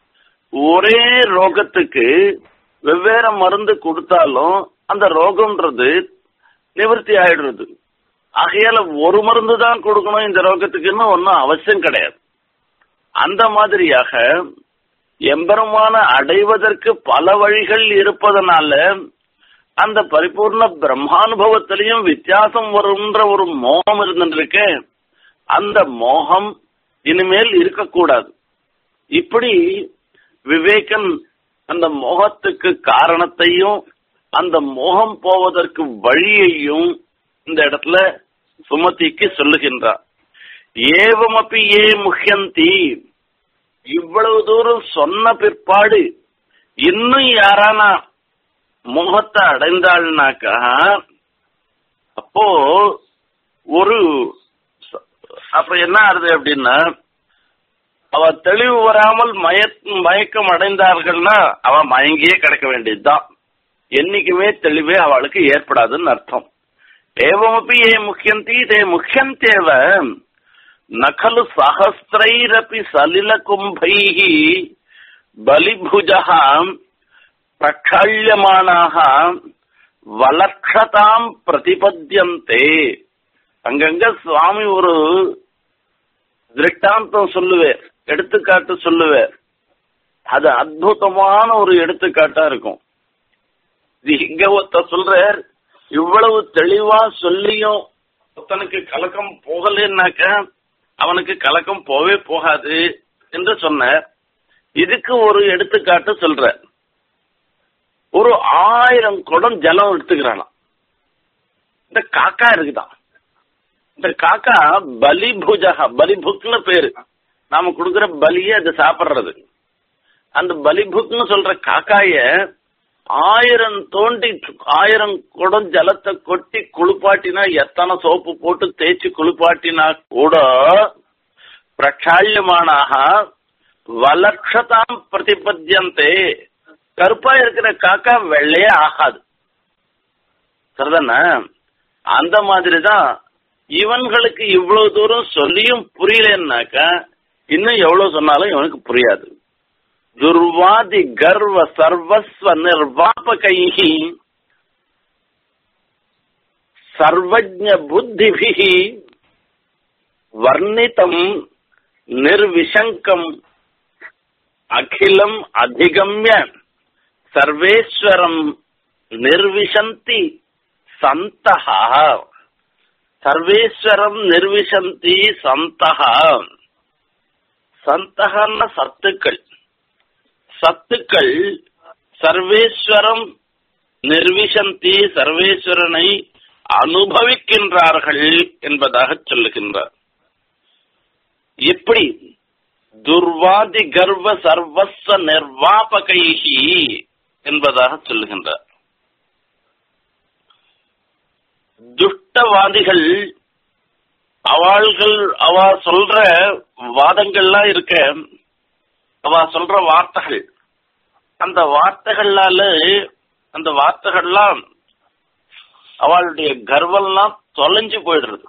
ஒரே ரோகத்துக்கு வெவ்வேறு மருந்து கொடுத்தாலும் அந்த ரோகம்ன்றது நிவர்த்தி ஆயிடுறது ஆகையால ஒரு மருந்து தான் கொடுக்கணும் இந்த ரோகத்துக்குன்னு ஒன்றும் அவசியம் கிடையாது அந்த மாதிரியாக எம்பெருமான அடைவதற்கு பல வழிகள் இருப்பதனால அந்த பரிபூர்ண பிரம்மானுபவத்திலையும் வித்தியாசம் வரும்ன்ற ஒரு மோகம் இருந்துருக்கு அந்த மோகம் இனிமேல் இருக்கக்கூடாது இப்படி விவேகன் அந்த மோகத்துக்கு காரணத்தையும் அந்த மோகம் போவதற்கு வழியையும் இந்த இடத்துல சுமதிக்கு சொல்லுகின்றார் ஏவமப்பி ஏ முஹ்யந்தி இவ்வளவு தூரம் சொன்ன பிற்பாடு இன்னும் யாரானா மோகத்தை அடைந்தாள்னாக்கா அப்போ ஒரு அப்ப என்ன ஆறுது அப்படின்னா அவ தெளிவு வராமல் மய மயக்கம் அடைந்தார்கள்னா அவ மயங்கியே கிடக்க வேண்டியதுதான் என்னைக்குமே தெளிவே அவளுக்கு ஏற்படாதுன்னு அர்த்தம் ஏவமப்பி ஏ முக்கியந்தி தே முக்கியந்தேவ நகலு சகஸ்திரைரப்பி சலில கும்பைः பலிபுஜः பிரக்ஷாள்யமானாக வலக்ஷதாம் பிரதிபத்தியந்தே அங்கங்க சுவாமி ஒரு திருஷ்டாந்தம் சொல்லுவேர் எடுத்துக்காட்டு சொல்லுவேர் அது அற்புதமான ஒரு எடுத்துக்காட்டா இருக்கும் இது இங்க ஒருத்த சொல்றார் இவ்வளவு தெளிவா சொல்லியும் ஒருத்தனுக்கு கலக்கம் போகலன்னாக்க அவனுக்கு கலக்கம் போவே போகாது என்று சொன்னார் இதுக்கு ஒரு எடுத்துக்காட்டு சொல்ற ஒரு ஆயிரம் குடம் ஜலம் எடுத்துக்கிறானாம் இந்த காக்கா இருக்குதான் இந்த காக்கா பலிபுஜகா பலிபுக்னு பேரு நாம கொடுக்கிற பலியை அது சாப்பிடுறது அந்த பலிபுக்னு சொல்ற காக்காய ஆயிரம் தோண்டி ஆயிரம் குடம் ஜலத்தை கொட்டி குளிப்பாட்டினா எத்தனை சோப்பு போட்டு தேய்ச்சி குளிப்பாட்டினா கூட பிரக்ஷாள்யமானாக வலக்ஷதாம் பிரதிபத்தியந்தே கருப்பா இருக்கிற காக்கா வெள்ளையே ஆகாது சரிதானே அந்த மாதிரிதான் இவன்களுக்கு இவ்வளவு தூரம் சொல்லியும் புரியலன்னாக்கா இன்னும் எவ்வளவு சொன்னாலும் இவனுக்கு புரியாது துர்வாதி கர்வ சர்வஸ்வ நிர்வாபகைஹி சர்வஜ புத்திபிஹி வர்ணிதம் நிர்விசங்கம் அகிலம் அதிகம்ய சர்வேஸ்வரம் நிர்விசந்தி சந்தஹா சர்வேஸ்வரம் நிர்விசந்தி சந்தஹா சந்தகன்ன சத்துக்கள் சத்துக்கள் சர்வேஸ்வரம் நிர்விசந்தி சர்வேஸ்வரனை அனுபவிக்கின்றார்கள் என்பதாக சொல்லுகின்றார் எப்படி துர்வாதி கர்வ சர்வஸ்வ நிர்வாபகைஹி என்பதாக சொல்லுகின்றார் துஷ்டவாதிகள் அவள்கள் அவ சொல்ற வாதங்கள்லாம் இருக்க அவ சொல்ற வார்த்தைகள் அந்த வார்த்தைகளால அந்த வார்த்தைகள்லாம் அவளுடைய கர்வம்லாம் தொலைஞ்சு போயிடுறது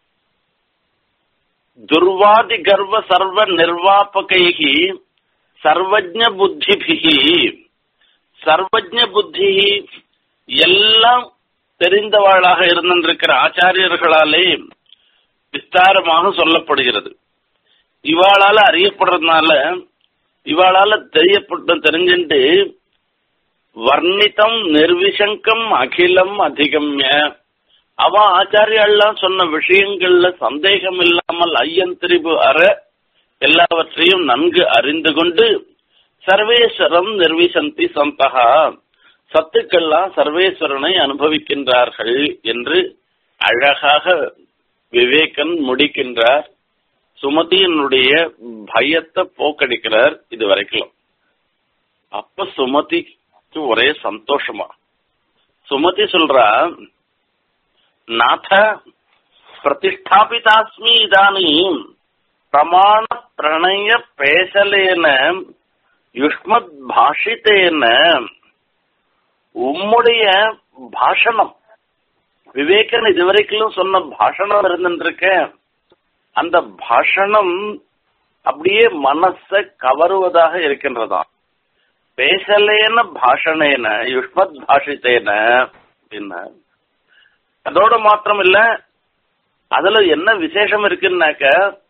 துர்வாதி கர்வ சர்வ நிர்வாபகைகி சர்வஜ புத்திபிகி சர்வஜ புத்தி எல்லாம் தெரிந்தவாளாக இருந்திருக்கிற ஆச்சாரியர்களாலே விஸ்தாரமாக சொல்லப்படுகிறது இவாளால அறியப்படுறதுனால இவாளால தெரியப்பட்ட தெரிஞ்சுட்டு வர்ணிதம் நிர்விசங்கம் அகிலம் அதிகம்ய அவ ஆச்சாரியெல்லாம் சொன்ன விஷயங்கள்ல சந்தேகம் இல்லாமல் ஐயன் திரிபு அற எல்லாவற்றையும் நன்கு அறிந்து கொண்டு சர்வேஸ்வரம் நிர்விசந்தி சந்தகா சத்துக்கள்லாம் சர்வேஸ்வரனை அனுபவிக்கின்றார்கள் என்று அழகாக விவேகன் முடிக்கின்றார் சுமதியினுடைய பயத்தை போக்கடிக்கிறார் இது வரைக்கும் அப்ப சுமதிக்கு ஒரே சந்தோஷமா சுமதி சொல்றா நாத பிரதிஷ்டாபிதாஸ்மி இதானீம் பிரமாண பிரணய பேசலேன யுஷ்மத் பாஷித்தேன உம்முடைய பாஷணம் விவேகன் இதுவரைக்கும் சொன்ன பாஷணம் இருந்துருக்க அந்த பாஷணம் அப்படியே மனச கவருவதாக இருக்கின்றதாம் பேசலேன பாஷணேன யுஷ்மத் பாஷித்தேன அப்படின்னா அதோட மாத்திரம் இல்ல அதுல என்ன விசேஷம் இருக்குன்னாக்க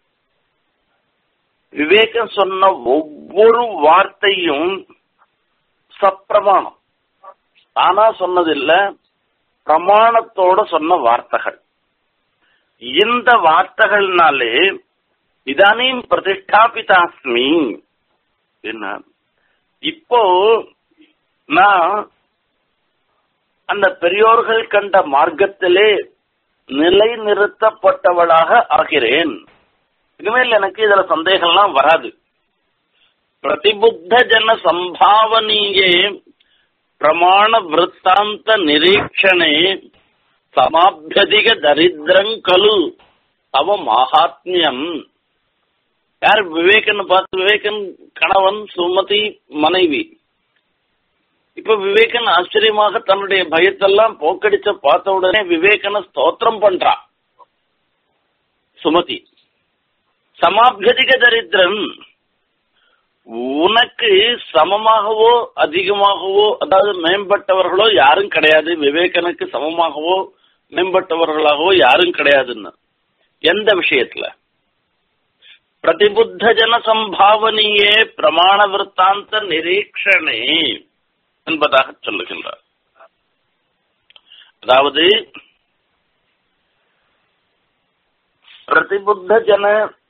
விவேகம் சொன்ன ஒவ்வொரு வார்த்தையும் சப்பிரமாணம் ஆனா சொன்னதில்ல பிரமாணத்தோட சொன்ன வார்த்தைகள் இந்த வார்த்தைகள்னாலே இதானையும் பிரதிஷ்டாபிதாஸ்மி என்ன இப்போ நான் அந்த பெரியோர்கள் கண்ட மார்க்கத்திலே நிலை நிறுத்தப்பட்டவளாக ஆகிறேன் இனிமேல் எனக்கு இதுல சந்தேகம்லாம் வராது பிரதிபுத்த ஜன சம்பாவனீயே பிரமாண விற்த்தாந்த நிரீட்சணே சமாபியதிக தரித்திரங்கலு தவ மகாத்மியம் யார் விவேகன் பார்த்து விவேகன் கணவன் சுமதி மனைவி இப்ப விவேகன் ஆச்சரியமாக தன்னுடைய பயத்தெல்லாம் போக்கடிச்ச பார்த்த உடனே விவேகனை ஸ்தோத்திரம் பண்றான் சுமதி சமாபியதிக தரித்திரன் உனக்கு சமமாகவோ அதிகமாகவோ அதாவது மேம்பட்டவர்களோ யாரும் கிடையாது விவேகனுக்கு சமமாகவோ மேம்பட்டவர்களாகவோ யாரும் கிடையாதுன்னு எந்த விஷயத்துல பிரதிபுத்த ஜன சம்பாவனியே பிரமாண விற்த்தாந்த நிரீக்ஷணே என்பதாக சொல்லுகின்றார் அதாவது பிரதிபுத்த ஜன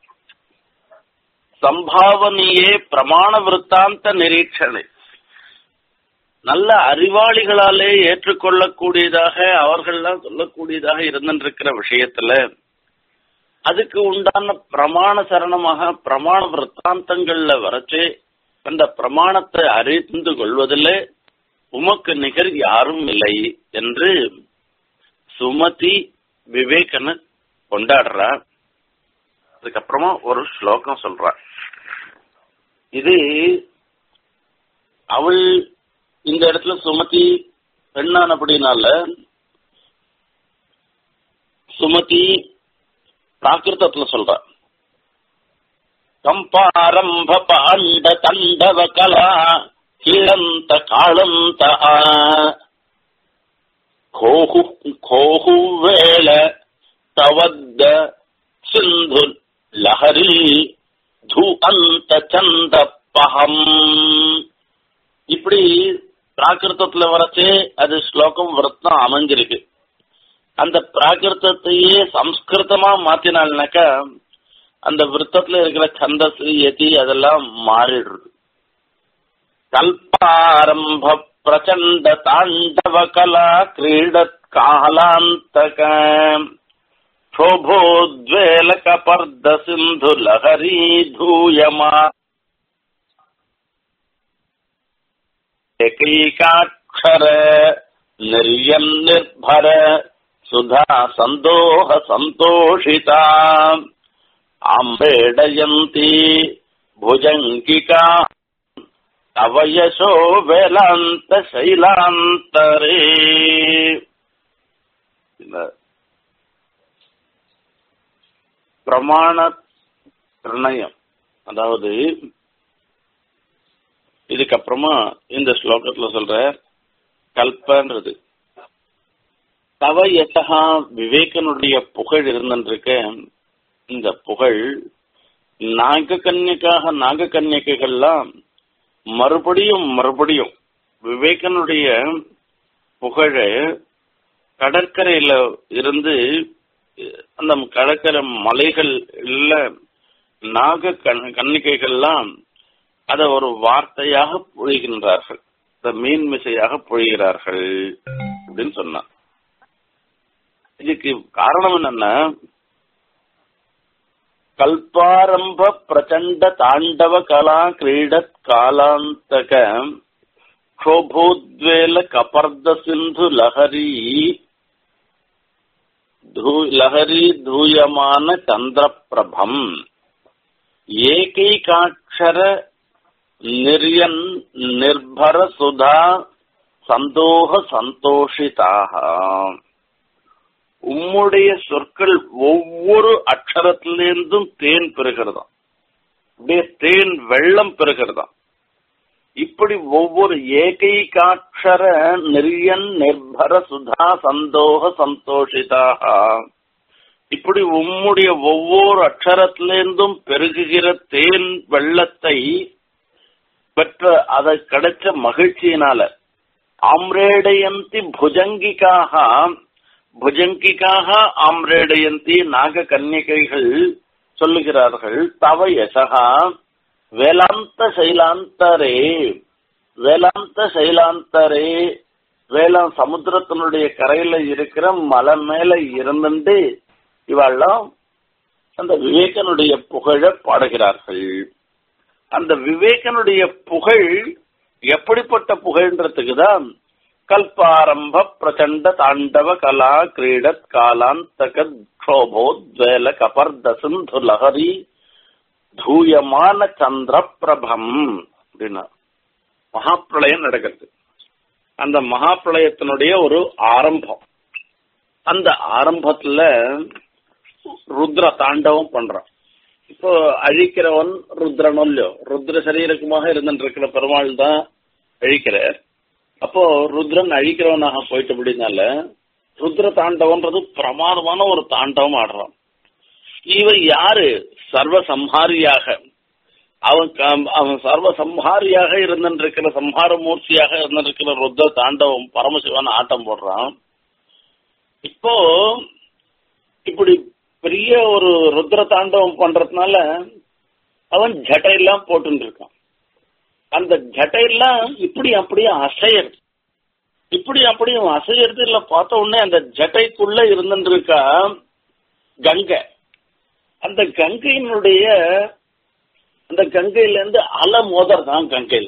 சம்பாவனியே பிரமாண விற்த்தாந்த நிரீட்சணை நல்ல அறிவாளிகளாலே ஏற்றுக்கொள்ளக்கூடியதாக அவர்கள்லாம் சொல்லக்கூடியதாக இருந்திருக்கிற விஷயத்துல அதுக்கு உண்டான பிரமாண சரணமாக பிரமாண விற்த்தாந்தங்கள்ல வரைச்சு அந்த பிரமாணத்தை அறிந்து கொள்வதில் உமக்கு நிகர் யாரும் இல்லை என்று சுமதி விவேகனை கொண்டாடுறா அதுக்கப்புறமா ஒரு ஸ்லோகம் சொல்றா இது அவள் இந்த இடத்துல சுமதி பெண்ணானபடினால சுமதி பிராகிருதத்துல சொல்றா கம்பாரம்ப பாண்ட தண்டவ கலா கீழந்த காளந்த கோஹு கோஹு வேள தவத்த சிந்து லஹரி து அந்த சந்த பகம் இப்படி பிராகிருத்தத்துல வரச்சே அது ஸ்லோகம் விரத்தம் அமைஞ்சிருக்கு அந்த பிராகிருத்தையே சம்ஸ்கிருதமா மாத்தினால்னாக்கா அந்த விருத்தத்துல இருக்கிற சந்தஸ் யதி அதெல்லாம் மாறிடுறது கல்பாரம்ப பிரச்சண்ட தாண்டவ கலா கிரீடத் காலாந்தக क्षोभोद्वेलकपर्द सिन्धु लहरी धूयमा एकैकाक्षर निर्यन् निर्भर सुधा सन्दोह सन्तोषिता आम्बेडयन्ती भुजङ्गिका तव यशो वेलान्त शैलान्तरे பிரமாண பிரணயம் அதாவது இதுக்கப்புறமா இந்த ஸ்லோகத்துல சொல்ற கல்பன்றது தவ எசகா விவேகனுடைய புகழ் இருந்திருக்க இந்த புகழ் நாக கன்னிக்காக நாக கன்னிகைகள்லாம் மறுபடியும் மறுபடியும் விவேகனுடைய புகழ கடற்கரையில இருந்து அந்த கடற்கரை மலைகள் இல்ல நாக கன்னிகைகள்லாம் அத ஒரு வார்த்தையாக பொழிகின்றார்கள் இந்த மீன் மிசையாக பொழிகிறார்கள் அப்படின்னு சொன்னார் இதுக்கு காரணம் என்னன்னா கல்பாரம்ப பிரச்சண்ட தாண்டவ கலா கிரீடத் காலாந்தக க்ஷோபோத்வேல கபர்த சிந்து லஹரி லஹரி தூயமான சந்திரபிரபம் ஏகைகாட்சர நிர்யன் நிர்பர சுதா சந்தோக சந்தோஷிதாக உம்முடைய சொற்கள் ஒவ்வொரு அக்ஷரத்திலிருந்தும் தேன் பெறுகிறதாம் அப்படியே தேன் வெள்ளம் பெறுகிறதாம் இப்படி ஒவ்வொரு ஏகைகாட்சர நிர்யன் நிர்பர சுதா சந்தோக சந்தோஷிதாக இப்படி உம்முடைய ஒவ்வொரு அக்ஷரத்திலிருந்தும் பெருகுகிற தேன் வெள்ளத்தை பெற்ற அதை கிடைச்ச மகிழ்ச்சியினால ஆம்ரேடயந்தி புஜங்கிக்காக புஜங்கிக்காக ஆம்ரேடயந்தி நாக கன்னிகைகள் சொல்லுகிறார்கள் தவ யசகா வேலாந்த சைலாந்தரே வேலாந்த சைலாந்தரே வேளாண் சமுத்திரத்தினுடைய கரையில இருக்கிற மலை மேல இருந்துட்டு இவெல்லாம் அந்த விவேகனுடைய புகழ பாடுகிறார்கள் அந்த விவேகனுடைய புகழ் எப்படிப்பட்ட புகழ்ன்றதுக்கு தான் கல்பாரம்ப பிரச்சண்ட தாண்டவ கலா கிரீடத் காலாந்தக க்ஷோபோத்வேல கபர்த சிந்து லஹரி தூயமான சந்திர பிரபம் அப்படின்னா மகாப்பிரளயம் நடக்கிறது அந்த மகாப்பிரளயத்தினுடைய ஒரு ஆரம்பம் அந்த ஆரம்பத்துல ருத்ர தாண்டவம் பண்றான் இப்போ அழிக்கிறவன் ருத்ரனோ இல்லையோ ருத்ர சரீரக்குமாக இருந்துட்டு இருக்கிற பெருமாள் தான் அழிக்கிறார் அப்போ ருத்ரன் அழிக்கிறவனாக போயிட்டு அப்படின்னால ருத்ர தாண்டவன்றது பிரமாதமான ஒரு தாண்டவம் ஆடுறான் இவன் யாரு சர்வ சம்ஹாரியாக அவன் க- அவன் சர்வ சம்ஹாரியாக இருந்திருக்கிற சம்ஹார மூர்த்தியாக இருந்திருக்கிற ருத்ர தாண்டவம் பரமசிவன் ஆட்டம் போடுறான் இப்போ இப்படி பெரிய ஒரு ருத்ர தாண்டவம் பண்றதுனால அவன் ஜட்டையெல்லாம் போட்டுட்டு இருக்கான் அந்த ஜட்டையெல்லாம் இப்படி அப்படியே அசையறது இப்படி அப்படியே அசையறது இல்ல பார்த்த உடனே அந்த ஜட்டைக்குள்ள இருந்துட்டு இருக்கா கங்கை அந்த கங்கையினுடைய அந்த கங்கையில இருந்து அலை மோதர் தான் கங்கையில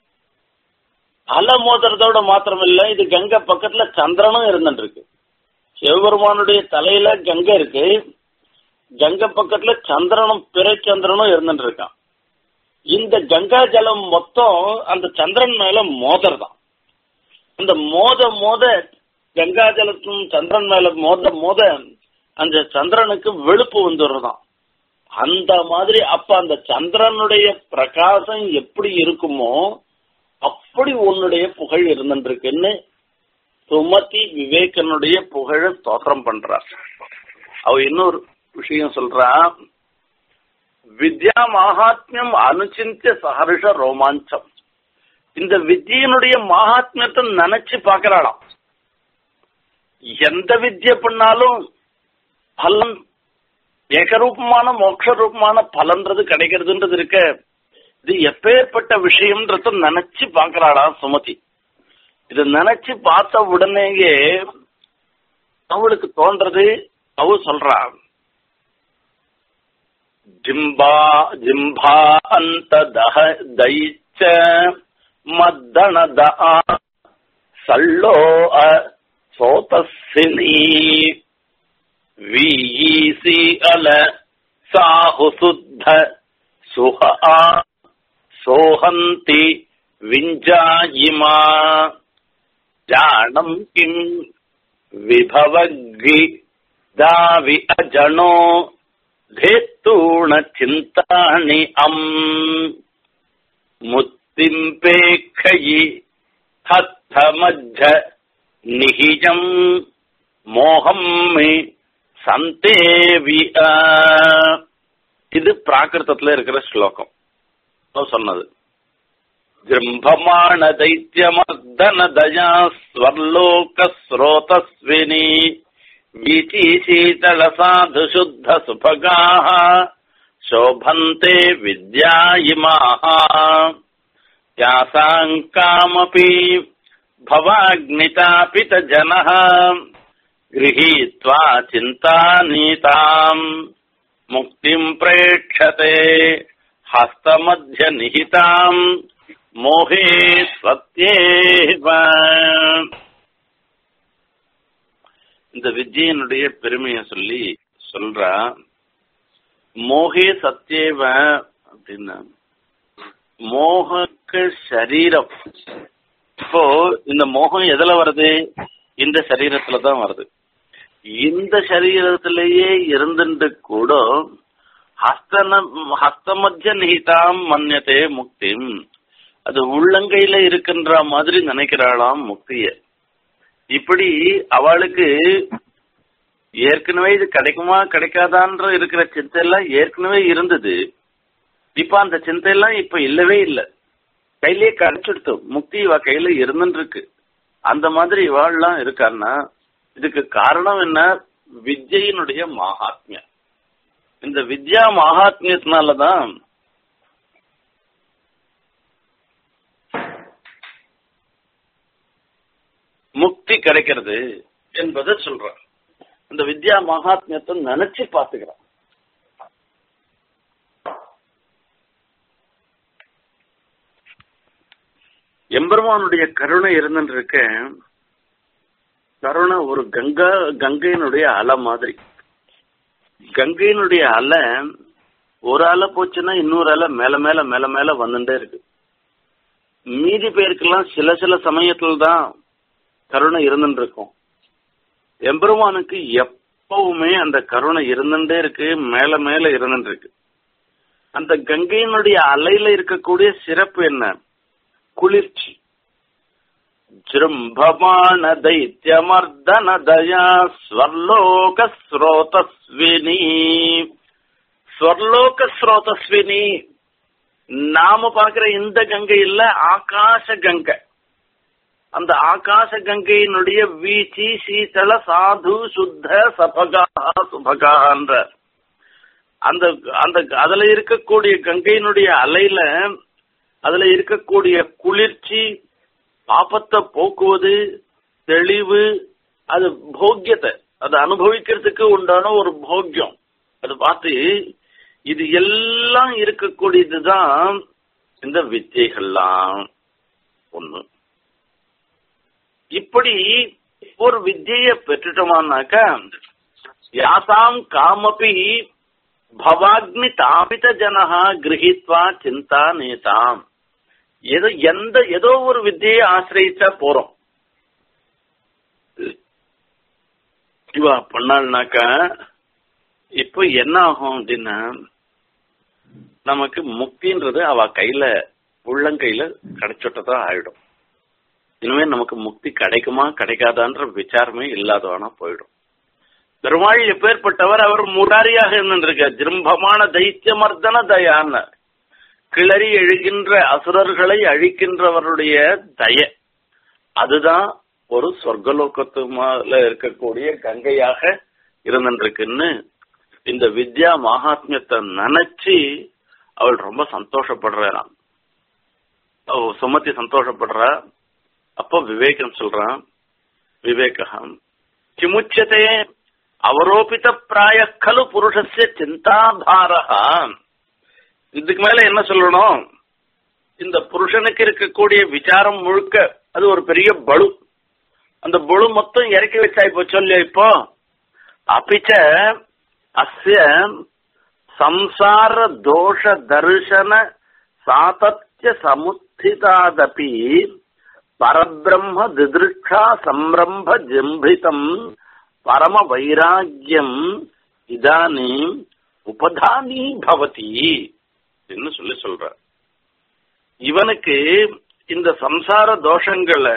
அலை மோதுறதோட மாத்திரம் இல்ல இது கங்கை பக்கத்துல சந்திரனும் இருந்துட்டு இருக்கு சிவபெருமானுடைய தலையில கங்கை இருக்கு கங்கை பக்கத்துல சந்திரனும் பிறை சந்திரனும் இருந்துட்டு இருக்கான் இந்த கங்கா ஜலம் மொத்தம் அந்த சந்திரன் மேல மோதறதான் அந்த மோத மோத கங்கா ஜலத்தும் சந்திரன் மேல மோத மோத அந்த சந்திரனுக்கு வெளுப்பு வந்துடுறதாம் அந்த மாதிரி அப்ப அந்த சந்திரனுடைய பிரகாசம் எப்படி இருக்குமோ அப்படி உன்னுடைய புகழ் இருந்துருக்குன்னு சுமதி விவேகனுடைய புகழ தோற்றம் பண்றார் அவ இன்னொரு விஷயம் சொல்றா வித்யா மகாத்மியம் அனுச்சிந்திய சஹர்ஷ ரோமாஞ்சம் இந்த வித்தியனுடைய மகாத்மியத்தை நினைச்சு பாக்குறாளாம் எந்த வித்யை பண்ணாலும் பலன் ஏகரூபமான மோட்ச ரூபமான பலன்றது கிடைக்கிறதுன்றது இருக்க இது எப்பேற்பட்ட விஷயம்ன்றத நினைச்சு பாக்குறாளா சுமதி இத நினைச்சு பார்த்த உடனேயே அவளுக்கு தோன்றது அவ சொல்றா ஜிம்பா ஜிம்பா அந்த தஹ தைச்ச மத்தன தா சல்லோ அ சோதஸ்ஸினி வீசி அல சாஹு சுத்த சுஹ ஆ சோஹந்தி விஞ்சாயிமா ஜானம் கிம் விபவகி தாவி அஜனோ धेत्तूण चिन्तानि अम् मुत्तिम्पेक्षयि हत्थमज्झ निहिजम् மோகம் மே சந்தேவி இது பிராகிருதத்துல இருக்கிற ஸ்லோகம் நான் சொன்னது ஜிம்பமான தைத்தியமர்தன தயா ஸ்வர்லோக ஸ்ரோதஸ்வினி வீச்சி சீதள சாது சுத்த சுபகாः शोभन्ते विद्या इमाः यासाम् कामपि भवाग्नितापितजनः गृहीत्वा चिन्तानीताम् मुक्तिम् प्रेक्षते हस्तमध्यनिहिताम् मोहे स्वत्येव இந்த விஜயனுடைய பெருமையை சொல்லி சொல்றா மோகே சத்தியவ அப்படின்னா மோகக்கு சரீரம் இப்போ இந்த மோகம் எதுல வருது இந்த சரீரத்துல தான் வருது இந்த சரீரத்திலேயே இருந்துட்டு கூட ஹஸ்தன ஹஸ்தமத்திய நிகிதாம் மன்யத்தே முக்திம் அது உள்ளங்கையில இருக்கின்ற மாதிரி நினைக்கிறாளாம் முக்திய இப்படி அவளுக்கு ஏற்கனவே இது கிடைக்குமா கிடைக்காதான்ற இருக்கிற சிந்தை எல்லாம் ஏற்கனவே இருந்தது இப்ப அந்த சிந்தை எல்லாம் இப்ப இல்லவே இல்லை கையிலேயே கிடைச்சிடுத்து முக்தி இவ கையில இருந்துட்டு இருக்கு அந்த மாதிரி இவாள்லாம் இருக்கான்னா இதுக்கு காரணம் என்ன வித்யினுடைய மகாத்மியம் இந்த வித்யா மகாத்மியத்தினாலதான் முக்தி கிடைக்கிறது என்பதை சொல்றான் அந்த வித்யா மகாத்மியத்தை நினைச்சு பாத்துக்கிறான் எம்பெருமானுடைய கருணை இருந்துட்டு இருக்க கருணை ஒரு கங்கா கங்கையினுடைய அலை மாதிரி கங்கையினுடைய அலை ஒரு அலை போச்சுன்னா இன்னொரு அலை மேல மேல மேல மேல வந்துட்டே இருக்கு மீதி பேருக்கெல்லாம் சில சில சமயத்துல தான் கருணை இருந்துட்டு இருக்கும் எம்பெருமானுக்கு எப்பவுமே அந்த கருணை இருந்துட்டே இருக்கு மேல மேல இருந்துட்டு இருக்கு அந்த கங்கையினுடைய அலையில இருக்கக்கூடிய சிறப்பு என்ன குளிர்ச்சி ஜிரும்பமான தைத்தியமர்தன தயா ஸ்வர்லோக ஸ்ரோதஸ்வினி ஸ்வர்லோக ஸ்ரோதஸ்வினி நாம பாக்குற இந்த கங்கை இல்ல ஆகாச கங்கை அந்த ஆகாச கங்கையினுடைய வீச்சி சீதள சாது சுத்த சபகா சுபகான்ற அந்த அந்த அதுல இருக்கக்கூடிய கங்கையினுடைய அலையில அதுல இருக்கக்கூடிய குளிர்ச்சி பாப்பத்தை போக்குவது தெளிவு அது போக்கியத்தை அது அனுபவிக்கிறதுக்கு உண்டான ஒரு போக்கியம் அது பார்த்து இது எல்லாம் இருக்கக்கூடியதுதான் இந்த வித்தியைகள்லாம் ஒண்ணு இப்படி ஒரு வித்தியை பெற்றுட்டோமானாக்கா யாசாம் காமபி பவாக்னி தாபித ஜனஹா கிரகித்வா சிந்தா நேதாம் ஏதோ எந்த ஏதோ ஒரு வித்தியை ஆசிரியச்சா போறோம் இவா பண்ணாள்னாக்கா இப்போ என்ன ஆகும் அப்படின்னா நமக்கு முக்தின்றது அவ கையில உள்ளங்கையில கிடைச்சுட்டதான் ஆயிடும் இனிமே நமக்கு முக்தி கிடைக்குமா கிடைக்காதான்ற விசாரமே இல்லாதவனா போயிடும் பெருமாள் எப்பேற்பட்டவர் அவர் முராரியாக இருந்திருக்கார் ஜிரும்பமான தைத்தியமர்தன தயான்னு கிளறி எழுகின்ற அசுரர்களை அழிக்கின்றவருடைய தய அதுதான் ஒரு சொர்க்கலோகத்து மேல இருக்கக்கூடிய கங்கையாக இருந்துருக்குன்னு இந்த வித்யா மகாத்மியத்தை நினைச்சு அவள் ரொம்ப சந்தோஷப்படுறான் சுமத்தி சந்தோஷப்படுறா அப்போ விவேகம் சொல்றான் விவேகம் கிமுச்சதே அவரோபித பிராய கலு புருஷஸ்ய சிந்தாபாரகா இதுக்கு மேல என்ன சொல்லணும் இந்த புருஷனுக்கு இருக்கக்கூடிய விசாரம் முழுக்க அது ஒரு பெரிய பலு அந்த பலு மொத்தம் இறக்கி வச்சாய் போச்சு இல்லையா இப்போ அப்பிச்ச அஸ்ய சம்சார தோஷ தர்சன சாதத்ய சமுத்திதாதபி பரபிரம்ம திதிருஷா சம்ரம்ப ஜம்பிதம் பரம வைராக்கியம் இதானீம் உபதானி பவதி என்று சொல்லி சொல்ற இவனுக்கு இந்த சம்சார தோஷங்களை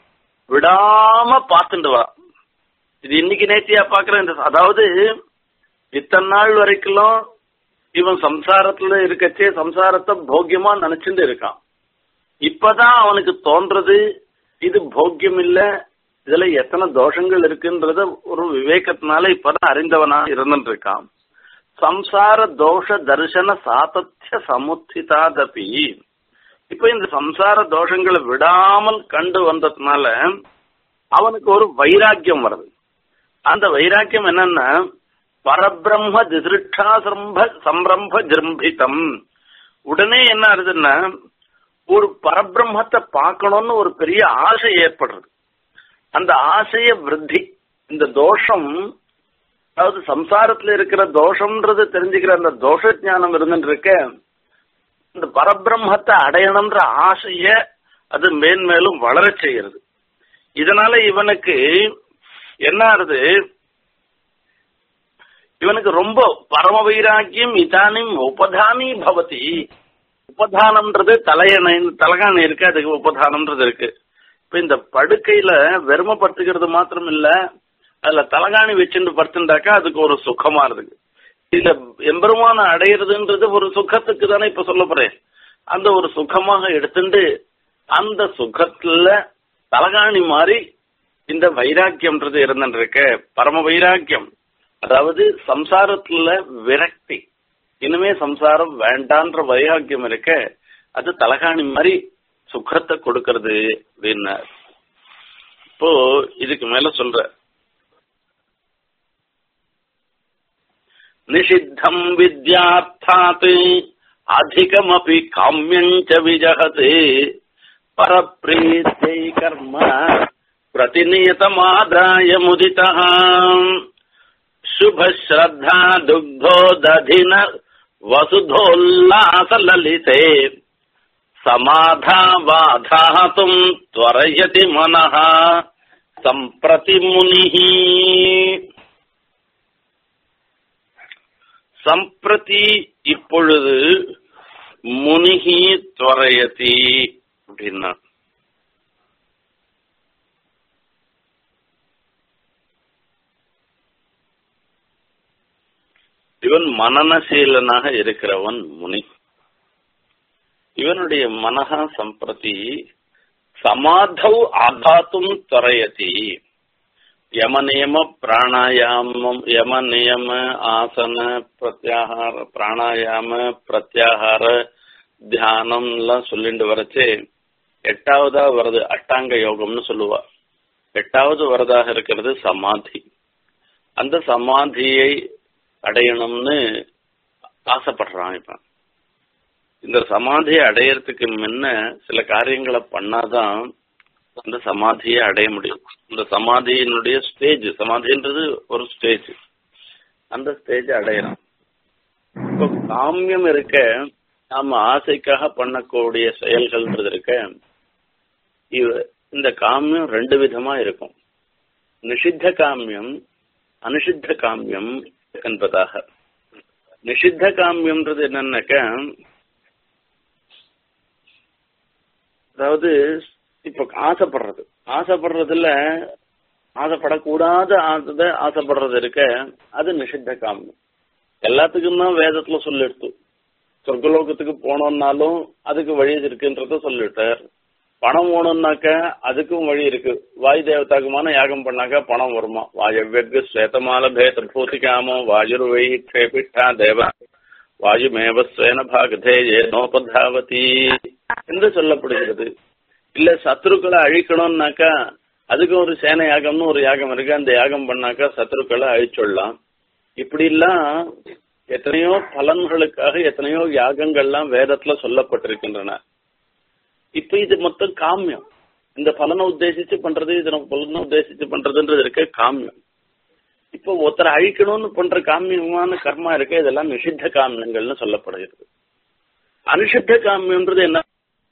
விடாம பார்த்துட்டு வா இது இன்னைக்கு நேத்தியா பாக்குற இந்த அதாவது இத்தனை நாள் வரைக்கும் இவன் சம்சாரத்துல இருக்கச்சே சம்சாரத்தை போக்கியமா நினைச்சுட்டு இருக்கான் இப்பதான் அவனுக்கு தோன்றது இது போக்கியம் இல்ல இதுல எத்தனை தோஷங்கள் இருக்குன்றத ஒரு விவேகத்தினால இப்பதான் அறிந்தவனா இருந்துட்டு இருக்கான் சம்சார தோஷ தரிசன சாதத்திய சமுத்திதாதபி இப்ப இந்த சம்சார தோஷங்களை விடாமல் கண்டு வந்ததுனால அவனுக்கு ஒரு வைராக்கியம் வருது அந்த வைராக்கியம் என்னன்னா பரபிரம்ம திசிருஷ்டா சம்ப சம்பிரம்ப ஜிரம்பிதம் உடனே என்ன ஆகுதுன்னா ஒரு பரபிரம்மத்தை பார்க்கணும்னு ஒரு பெரிய ஆசை ஏற்படுறது அந்த ஆசைய விருத்தி இந்த தோஷம் அதாவது சம்சாரத்துல இருக்கிற தோஷம்ன்றது தெரிஞ்சுக்கிற அந்த தோஷ ஞானம் இருந்துட்டு இருக்க இந்த பரபிரம்மத்தை அடையணும்ன்ற ஆசைய அது மேன்மேலும் வளர செய்யறது இதனால இவனுக்கு என்ன ஆறுது இவனுக்கு ரொம்ப பரம வைராக்கியம் இதானிம் உபதானி பவதி உபதானம்ன்றது தலையணை தலகாணி இருக்கு அதுக்கு உபதானம்ன்றது இருக்கு இப்ப இந்த படுக்கையில வெறுமப்படுத்துக்கிறது மாத்திரம் இல்ல அதுல தலகாணி வச்சுட்டு படுத்துட்டாக்கா அதுக்கு ஒரு சுகமா இருக்கு இந்த எம்பெருமான அடையிறதுன்றது ஒரு சுகத்துக்கு தானே இப்ப சொல்ல போறேன் அந்த ஒரு சுகமாக எடுத்துட்டு அந்த சுகத்துல தலகாணி மாதிரி இந்த வைராக்கியம்ன்றது இருந்துருக்கு பரம வைராக்கியம் அதாவது சம்சாரத்துல விரக்தி இனிமே சம்சாரம் வேண்டான்ற வைராக்கியம் இருக்க அது தலகாணி மாதிரி சுகத்தை கொடுக்கறது அப்படின்னு இப்போ இதுக்கு மேல சொல்ற நிஷித்தம் வித்யார்த்தாத் அதிகமபி காமியஞ்ச விஜகத் பரப்பிரீத்தை கர்ம प्रतिनियतमादाय मुदितः शुभश्रद्धा दुग्धो दधिन वसुधोल्लासललिते समाधा बाधातुम् त्वरयति मनः सम्प्रति मुनिः சம்பிரதி இப்பொழுது முனிகி துவரையதி அப்படின்னா இவன் மனநசீலனாக இருக்கிறவன் முனி இவனுடைய மனஹா சம்பிரதி சமாதௌ ஆகாத்தும் துறையதி யம நியம பிராணாயாமம் யம நியம ஆசன பிரத்யாகார பிராணாயாம பிரத்யாகார தியானம் எல்லாம் சொல்லிட்டு வரச்சே எட்டாவதா வருது அஷ்டாங்க யோகம்னு சொல்லுவா எட்டாவது வரதாக இருக்கிறது சமாதி அந்த சமாதியை அடையணும்னு ஆசைப்படுறான் இப்ப இந்த சமாதியை அடையறதுக்கு முன்ன சில காரியங்களை பண்ணாதான் அந்த சமாதியை அடைய முடியும் இந்த சமாதியினுடைய ஸ்டேஜ் சமாதின்றது ஒரு ஸ்டேஜ் அந்த ஸ்டேஜ் அடையலாம் இப்போ காமியம் இருக்க நாம ஆசைக்காக பண்ணக்கூடிய செயல்கள்ன்றது இருக்க இவ- இந்த காமியம் ரெண்டு விதமா இருக்கும் நிஷித்த காமியம் அனுஷித்த காமியம் என்பதாக நிஷித்த காமியம்ன்றது என்னன்னாக்க அதாவது இப்ப ஆசைப்படுறது ஆசைப்படுறதுல ஆசைப்படக்கூடாத ஆசை ஆசைப்படுறது இருக்க அது நிஷித்த காமியம் எல்லாத்துக்கும் தான் வேதத்துல சொல்லிடுத்து சொர்க்கலோகத்துக்கு போனோம்னாலும் அதுக்கு வழி இருக்குன்றத சொல்லிட்டார் பணம் வேணும்னாக்க அதுக்கும் வழி இருக்கு வாயு தேவதாக்குமான யாகம் பண்ணாக்க பணம் வருமா வாயவ்யக்கு ஸ்வேதமால பேத பூதிகாமோ வாயுர்வை க்ஷேபிஷ்டா தேவ வாயுமேவ ஸ்வேன பாகதே ஏனோபதாவதி என்று சொல்லப்படுகிறது இல்ல சத்ருக்களை அழிக்கணும்னாக்கா அதுக்கு ஒரு சேன யாகம்னு ஒரு யாகம் இருக்கு அந்த யாகம் பண்ணாக்கா சத்ருக்களை அழிச்சுடலாம் இப்படி எல்லாம் எத்தனையோ பலன்களுக்காக எத்தனையோ யாகங்கள்லாம் வேதத்துல சொல்லப்பட்டிருக்கின்றன இப்ப இது மொத்தம் காமியம் இந்த பலனை உத்தேசிச்சு பண்றது இது நம்ம பலனை உத்தேசிச்சு பண்றதுன்றது இருக்க காமியம் இப்போ ஒருத்தரை அழிக்கணும்னு பண்ற காமியமான கர்மா இருக்க இதெல்லாம் நிஷித்த காமியங்கள்னு சொல்லப்படுகிறது அனுஷித்த காமியம்ன்றது என்ன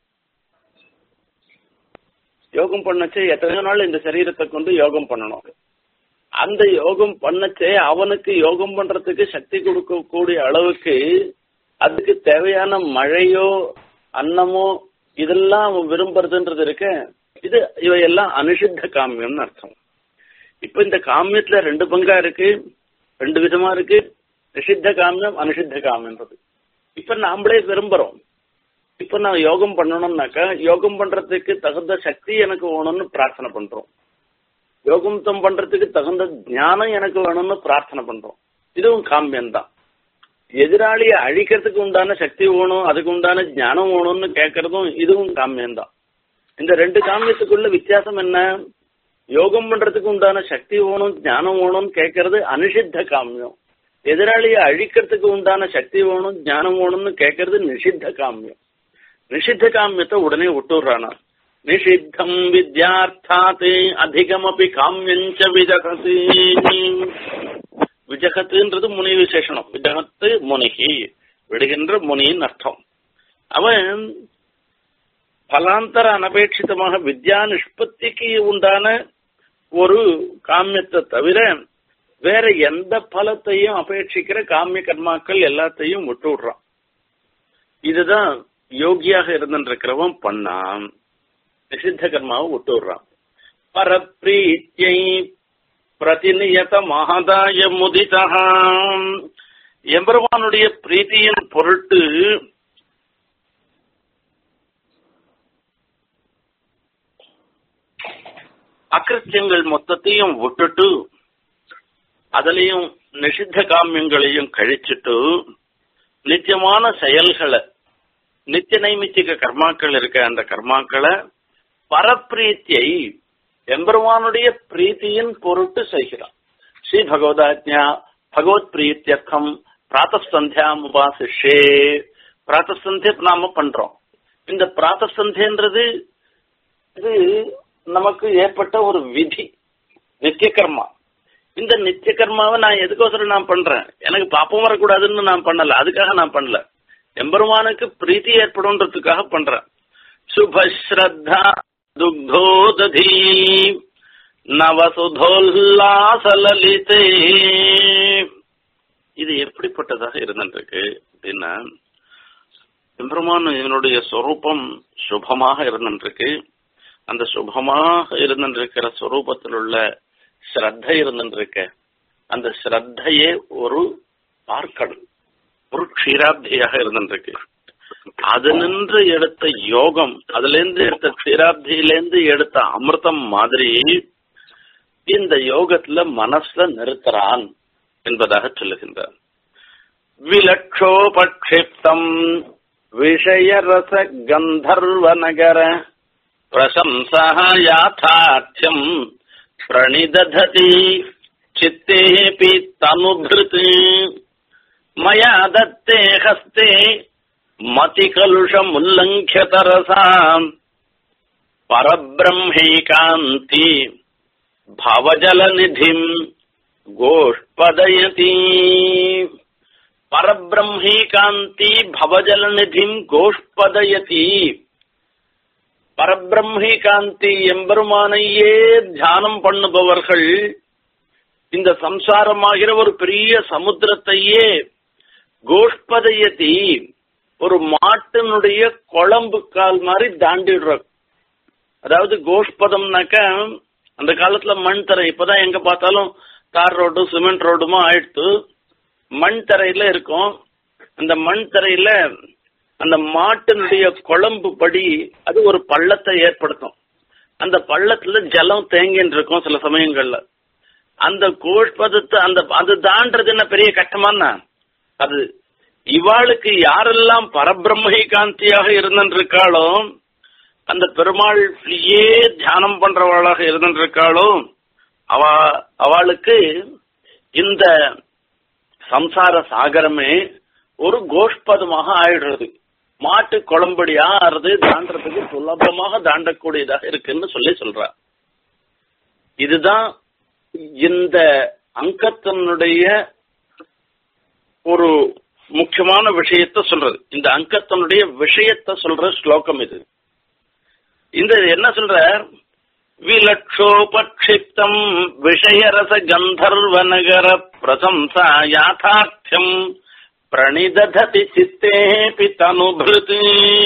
யோகம் பண்ணச்சே எத்தனையோ நாள் இந்த சரீரத்தை கொண்டு யோகம் பண்ணணும் அந்த யோகம் பண்ணச்சே அவனுக்கு யோகம் பண்றதுக்கு சக்தி கொடுக்கக்கூடிய அளவுக்கு அதுக்கு தேவையான மழையோ அன்னமோ இதெல்லாம் அவன் விரும்புறதுன்றது இருக்க இது இவையெல்லாம் அனுஷித்த காமியம்னு அர்த்தம் இப்ப இந்த காமியத்துல ரெண்டு பங்கா இருக்கு ரெண்டு விதமா இருக்கு நிஷித்த காமியம் அனுஷித்த காமியம்ன்றது இப்ப நாமளே விரும்புறோம் இப்ப நான் யோகம் பண்ணணும்னாக்கா யோகம் பண்றதுக்கு தகுந்த சக்தி எனக்கு வேணும்னு பிரார்த்தனை பண்றோம் யோகம் தம் பண்றதுக்கு தகுந்த ஞானம் எனக்கு வேணும்னு பிரார்த்தனை பண்றோம் இதுவும் காமியம் தான் எதிராளியை அழிக்கிறதுக்கு உண்டான சக்தி வேணும் அதுக்கு உண்டான ஞானம் வேணும்னு கேட்கறதும் இதுவும் காமியம் தான் இந்த ரெண்டு காமியத்துக்குள்ள வித்தியாசம் என்ன யோகம் பண்றதுக்கு உண்டான சக்தி வேணும் ஞானம் வேணும்னு கேட்கறது அனுஷித்த காமியம் எதிராளியை அழிக்கிறதுக்கு உண்டான சக்தி வேணும் ஞானம் வேணும்னு கேட்கறது நிஷித்த காமியம் நிஷித்த காமியத்தை உடனே விட்டுடுறானா நிஷித்தம் வித்யார்த்தாத் அதிகமபி காமியஞ்ச விஜகசி விஜகத்துன்றது முனி விசேஷனம் விஜகத்து முனிகி விடுகின்ற முனியின் அர்த்தம் அவன் பலாந்தர அனபேட்சிதமாக வித்யா நிஷ்பத்திக்கு உண்டான ஒரு காமியத்தை தவிர வேற எந்த பலத்தையும் அபேட்சிக்கிற காமிய கர்மாக்கள் எல்லாத்தையும் விட்டு விடுறான் இதுதான் யோகியாக இருந்திருக்கிறவன் பண்ணான் நிஷித்த கர்மாவை விட்டு விடுறான் பரப்பிரீத்தியை பிரதிநியத மகாதாய முதிதா எம்பெருமானுடைய பிரீத்தியின் பொருட்டு அக்கிருத்தியங்கள் மொத்தத்தையும் விட்டுட்டு அதுலயும் நிஷித்த காமியங்களையும் கழிச்சிட்டு நித்தியமான செயல்களை நித்திய நைமித்திக கர்மாக்கள் இருக்க அந்த கர்மாக்களை பரப்பிரீத்தியை எம்பெருமானுடைய பிரீத்தியின் பொருட்டு செய்கிறான் ஸ்ரீ பகவதாஜ்ஞா பகவத் பிரீத்தியர்த்தம் பிராத்தசந்தியாம் உபாசிஷே பிராத்தசந்திய நாம பண்றோம் இந்த பிராத்தசந்தியன்றது இது நமக்கு ஏற்பட்ட ஒரு விதி நித்திய கர்மா இந்த நித்திய கர்மாவை நான் எதுக்கோசரம் நான் பண்றேன் எனக்கு பாப்பம் வரக்கூடாதுன்னு நான் பண்ணல அதுக்காக நான் பண்ணல எம்பெருமானுக்கு பிரீத்தி ஏற்படும்ன்றதுக்காக பண்றேன் சுபஸ்ரத்தா துக்தோததி நவசுதோல்லாசலலிதே இது எப்படிப்பட்டதாக இருந்திருக்கு அப்படின்னா எம்பெருமான் இதனுடைய சொரூபம் சுபமாக இருந்திருக்கு அந்த சுபமாக இருந்திருக்கிற சொரூபத்தில் உள்ள ஸ்ரத்த இருந்திருக்க அந்த ஸ்ரத்தையே ஒரு பார்க்கடல் ஒரு க்ஷீராப்தியாக இருந்திருக்கு அது நின்று எடுத்த யோகம் அதுல இருந்து எடுத்த க்ஷீராப்தியிலேருந்து எடுத்த அமிர்தம் மாதிரி இந்த யோகத்துல மனசுல நிறுத்துறான் என்பதாக சொல்லுகின்றார் விலட்சோபக்ஷிப்தம் விஷயரச கந்தர்வ நகர பிரசம்சா யாத்தார்த்தியம் பிரணிததி சித்தேபி தனுபிருத் மயா தத்தே ஹஸ்தே மதிகலுஷமுல்லङ्घ्यतरसा परब्रह्मैकान्ति भवजलनिधिम् गोष्पदयति பரபிரம்மீகாந்தி பவஜலநிதிம் கோஷ்பதயதி பரபிரம்மீகாந்தி எம்பெருமானையே தியானம் பண்ணுபவர்கள் இந்த சம்சாரமாகிற ஒரு பெரிய சமுத்திரத்தையே கோஷ்பதயதி ஒரு மாட்டினுடைய குழம்பு கால் மாதிரி தாண்டிடுற அதாவது கோஷ்பதம்னாக்க அந்த காலத்துல மண் தரை இப்பதான் எங்க பார்த்தாலும் தார் ரோடு சிமெண்ட் ரோடுமா ஆயிடுத்து மண் தரையில இருக்கும் அந்த மண் தரையில அந்த மாட்டினுடைய குழம்பு படி அது ஒரு பள்ளத்தை ஏற்படுத்தும் அந்த பள்ளத்துல ஜலம் தேங்கின்னு இருக்கும் சில சமயங்கள்ல அந்த கோஷ்பதத்தை அந்த அது தாண்டது என்ன பெரிய கஷ்டமானா அது இவாளுக்கு யாரெல்லாம் பரபிரம்ம காந்தியாக இருந்திருக்காளோ அந்த பெருமாள்லயே தியானம் பண்றவளாக இருந்திருக்காளோ அவ அவளுக்கு இந்த சம்சார சாகரமே ஒரு கோஷ்பதமாக ஆயிடுறது மாட்டு குழம்படியா ஆறுது தாண்டறதுக்கு சுலபமாக தாண்டக்கூடியதாக இருக்குன்னு சொல்லி சொல்றா இதுதான் இந்த அங்கத்தினுடைய ஒரு முக்கியமான விஷயத்த சொல்றது இந்த அங்கத்தினுடைய விஷயத்த சொல்ற ஸ்லோகம் இது இந்த என்ன சொல்ற விலட்சோபக்ஷிப்தம் விஷயரச கந்தர்வ நகர பிரசம்சா யாத்தார்த்தியம் பிரணிததி சித்தேபி தனுபிருத்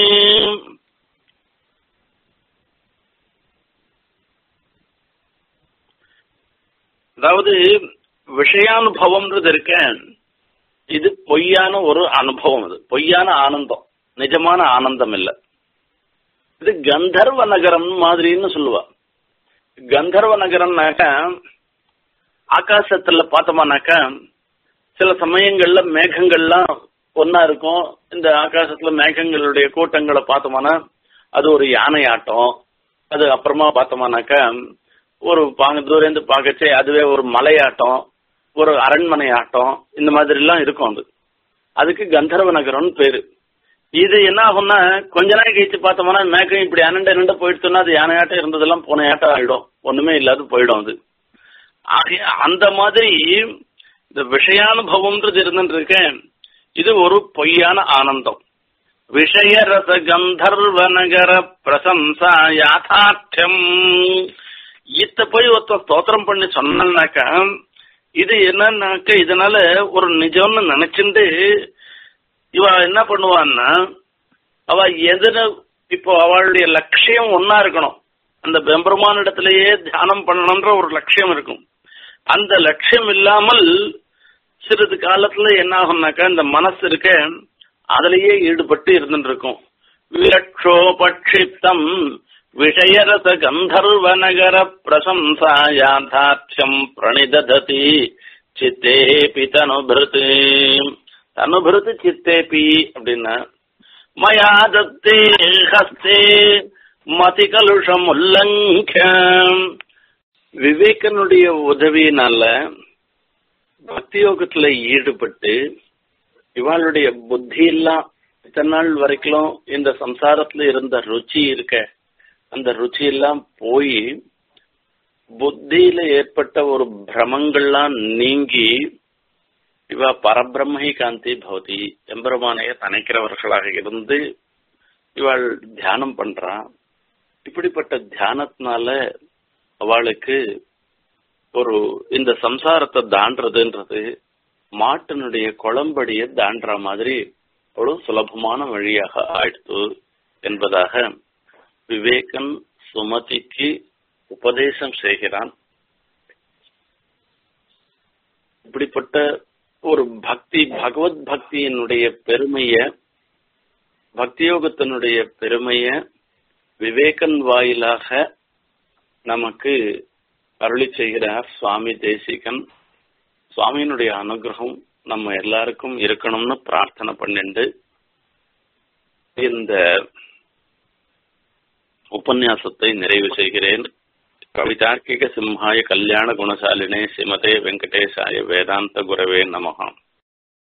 அதாவது விஷயானுபவம்ன்றது இருக்க இது பொய்யான ஒரு அனுபவம் இது பொய்யான ஆனந்தம் நிஜமான ஆனந்தம் இல்ல இது கந்தர்வ நகரம் மாதிரின்னு சொல்லுவா கந்தர்வ நகரம்னாக்க ஆகாசத்துல பார்த்தோம்னாக்கா சில சமயங்கள்ல மேகங்கள்லாம் ஒன்னா இருக்கும் இந்த ஆகாசத்துல மேகங்களுடைய கூட்டங்களை பார்த்தோம்னா அது ஒரு யானை ஆட்டம் அது அப்புறமா பார்த்தோம்னாக்கா ஒரு பாங்க தூரந்து பார்க்கச்சே அதுவே ஒரு மலையாட்டம் ஒரு அரண்மனை ஆட்டம் இந்த மாதிரி எல்லாம் இருக்கும் அது அதுக்கு கந்தர்வ நகரம்னு பேரு இது என்ன ஆகும்னா கொஞ்ச நாள் கழிச்சு பார்த்தோம்னா மேகம் இப்படி அனண்ட அனண்ட போயிடுச்சுன்னா அது யானையாட்டம் இருந்ததெல்லாம் போன ஆட்டம் ஆயிடும் ஒண்ணுமே இல்லாத போயிடும் அது ஆகிய அந்த மாதிரி இந்த விஷயானுபவம்ன்றது இருந்துட்டு இருக்கேன் இது ஒரு பொய்யான ஆனந்தம் விஷய ரச கந்தர்வ நகர பிரசம்சா யாதார்த்தம் இத்த போய் ஒருத்தன் ஸ்தோத்திரம் பண்ணி சொன்னாக்கா இது என்னன்னாக்க இதனால ஒரு நிஜம்னு நினைச்சுட்டு இவ என்ன பண்ணுவான்னா அவ எதுன இப்போ அவளுடைய லட்சியம் ஒன்னா இருக்கணும் அந்த பெம்பெருமான இடத்திலேயே தியானம் பண்ணணும்ன்ற ஒரு லட்சியம் இருக்கும் அந்த லட்சியம் இல்லாமல் சிறிது காலத்துல என்ன ஆகும்னாக்கா இந்த மனசு இருக்க அதுலயே ஈடுபட்டு இருந்துட்டு இருக்கும் விரட்சோபக்ஷிப்தம் விஷயரச கந்தர்வ நகர பிரசம்சா யாதார்த்தியம் பிரணிததி சித்தேபி தனுபிருத் தனுபிருத் சித்தேபி அப்படின்னா மயா தத்தே ஹஸ்தே மதி கலுஷம் உல்லங்கம் விவேகனுடைய உதவியினால பக்தி யோகத்துல ஈடுபட்டு இவாளுடைய புத்தி எல்லாம் இத்தனை நாள் வரைக்கும் இந்த சம்சாரத்துல இருந்த ருச்சி இருக்க அந்த ருச்சியெல்லாம் போய் புத்தியில ஏற்பட்ட ஒரு பிரமங்கள்லாம் நீங்கி இவ பரபிரம்மி காந்தி பவதி எம்பெருமானைய தனைக்கிறவர்களாக இருந்து இவள் தியானம் பண்றா இப்படிப்பட்ட தியானத்தினால அவளுக்கு ஒரு இந்த சம்சாரத்தை தாண்டதுன்றது மாட்டினுடைய குளம்படிய தாண்டுற மாதிரி ஒரு சுலபமான வழியாக ஆயிடுத்து என்பதாக விவேகன் சுமதிக்கு உபதேசம் செய்கிறான் இப்படிப்பட்ட ஒரு பக்தி பகவத் பக்தியினுடைய பெருமைய பக்தியோகத்தினுடைய பெருமைய விவேகன் வாயிலாக நமக்கு அருளி செய்கிறார் சுவாமி தேசிகன் சுவாமியினுடைய அனுகிரகம் நம்ம எல்லாருக்கும் இருக்கணும்னு பிரார்த்தனை பண்ணிண்டு இந்த உபன்யாசத்தை நிறைவு செய்கிறேன் கவிதார்க்கிக சிம்ஹாய கல்யாண குணசாலினே சிமதே வெங்கடேசாய வேதாந்த குரவே நமகாம்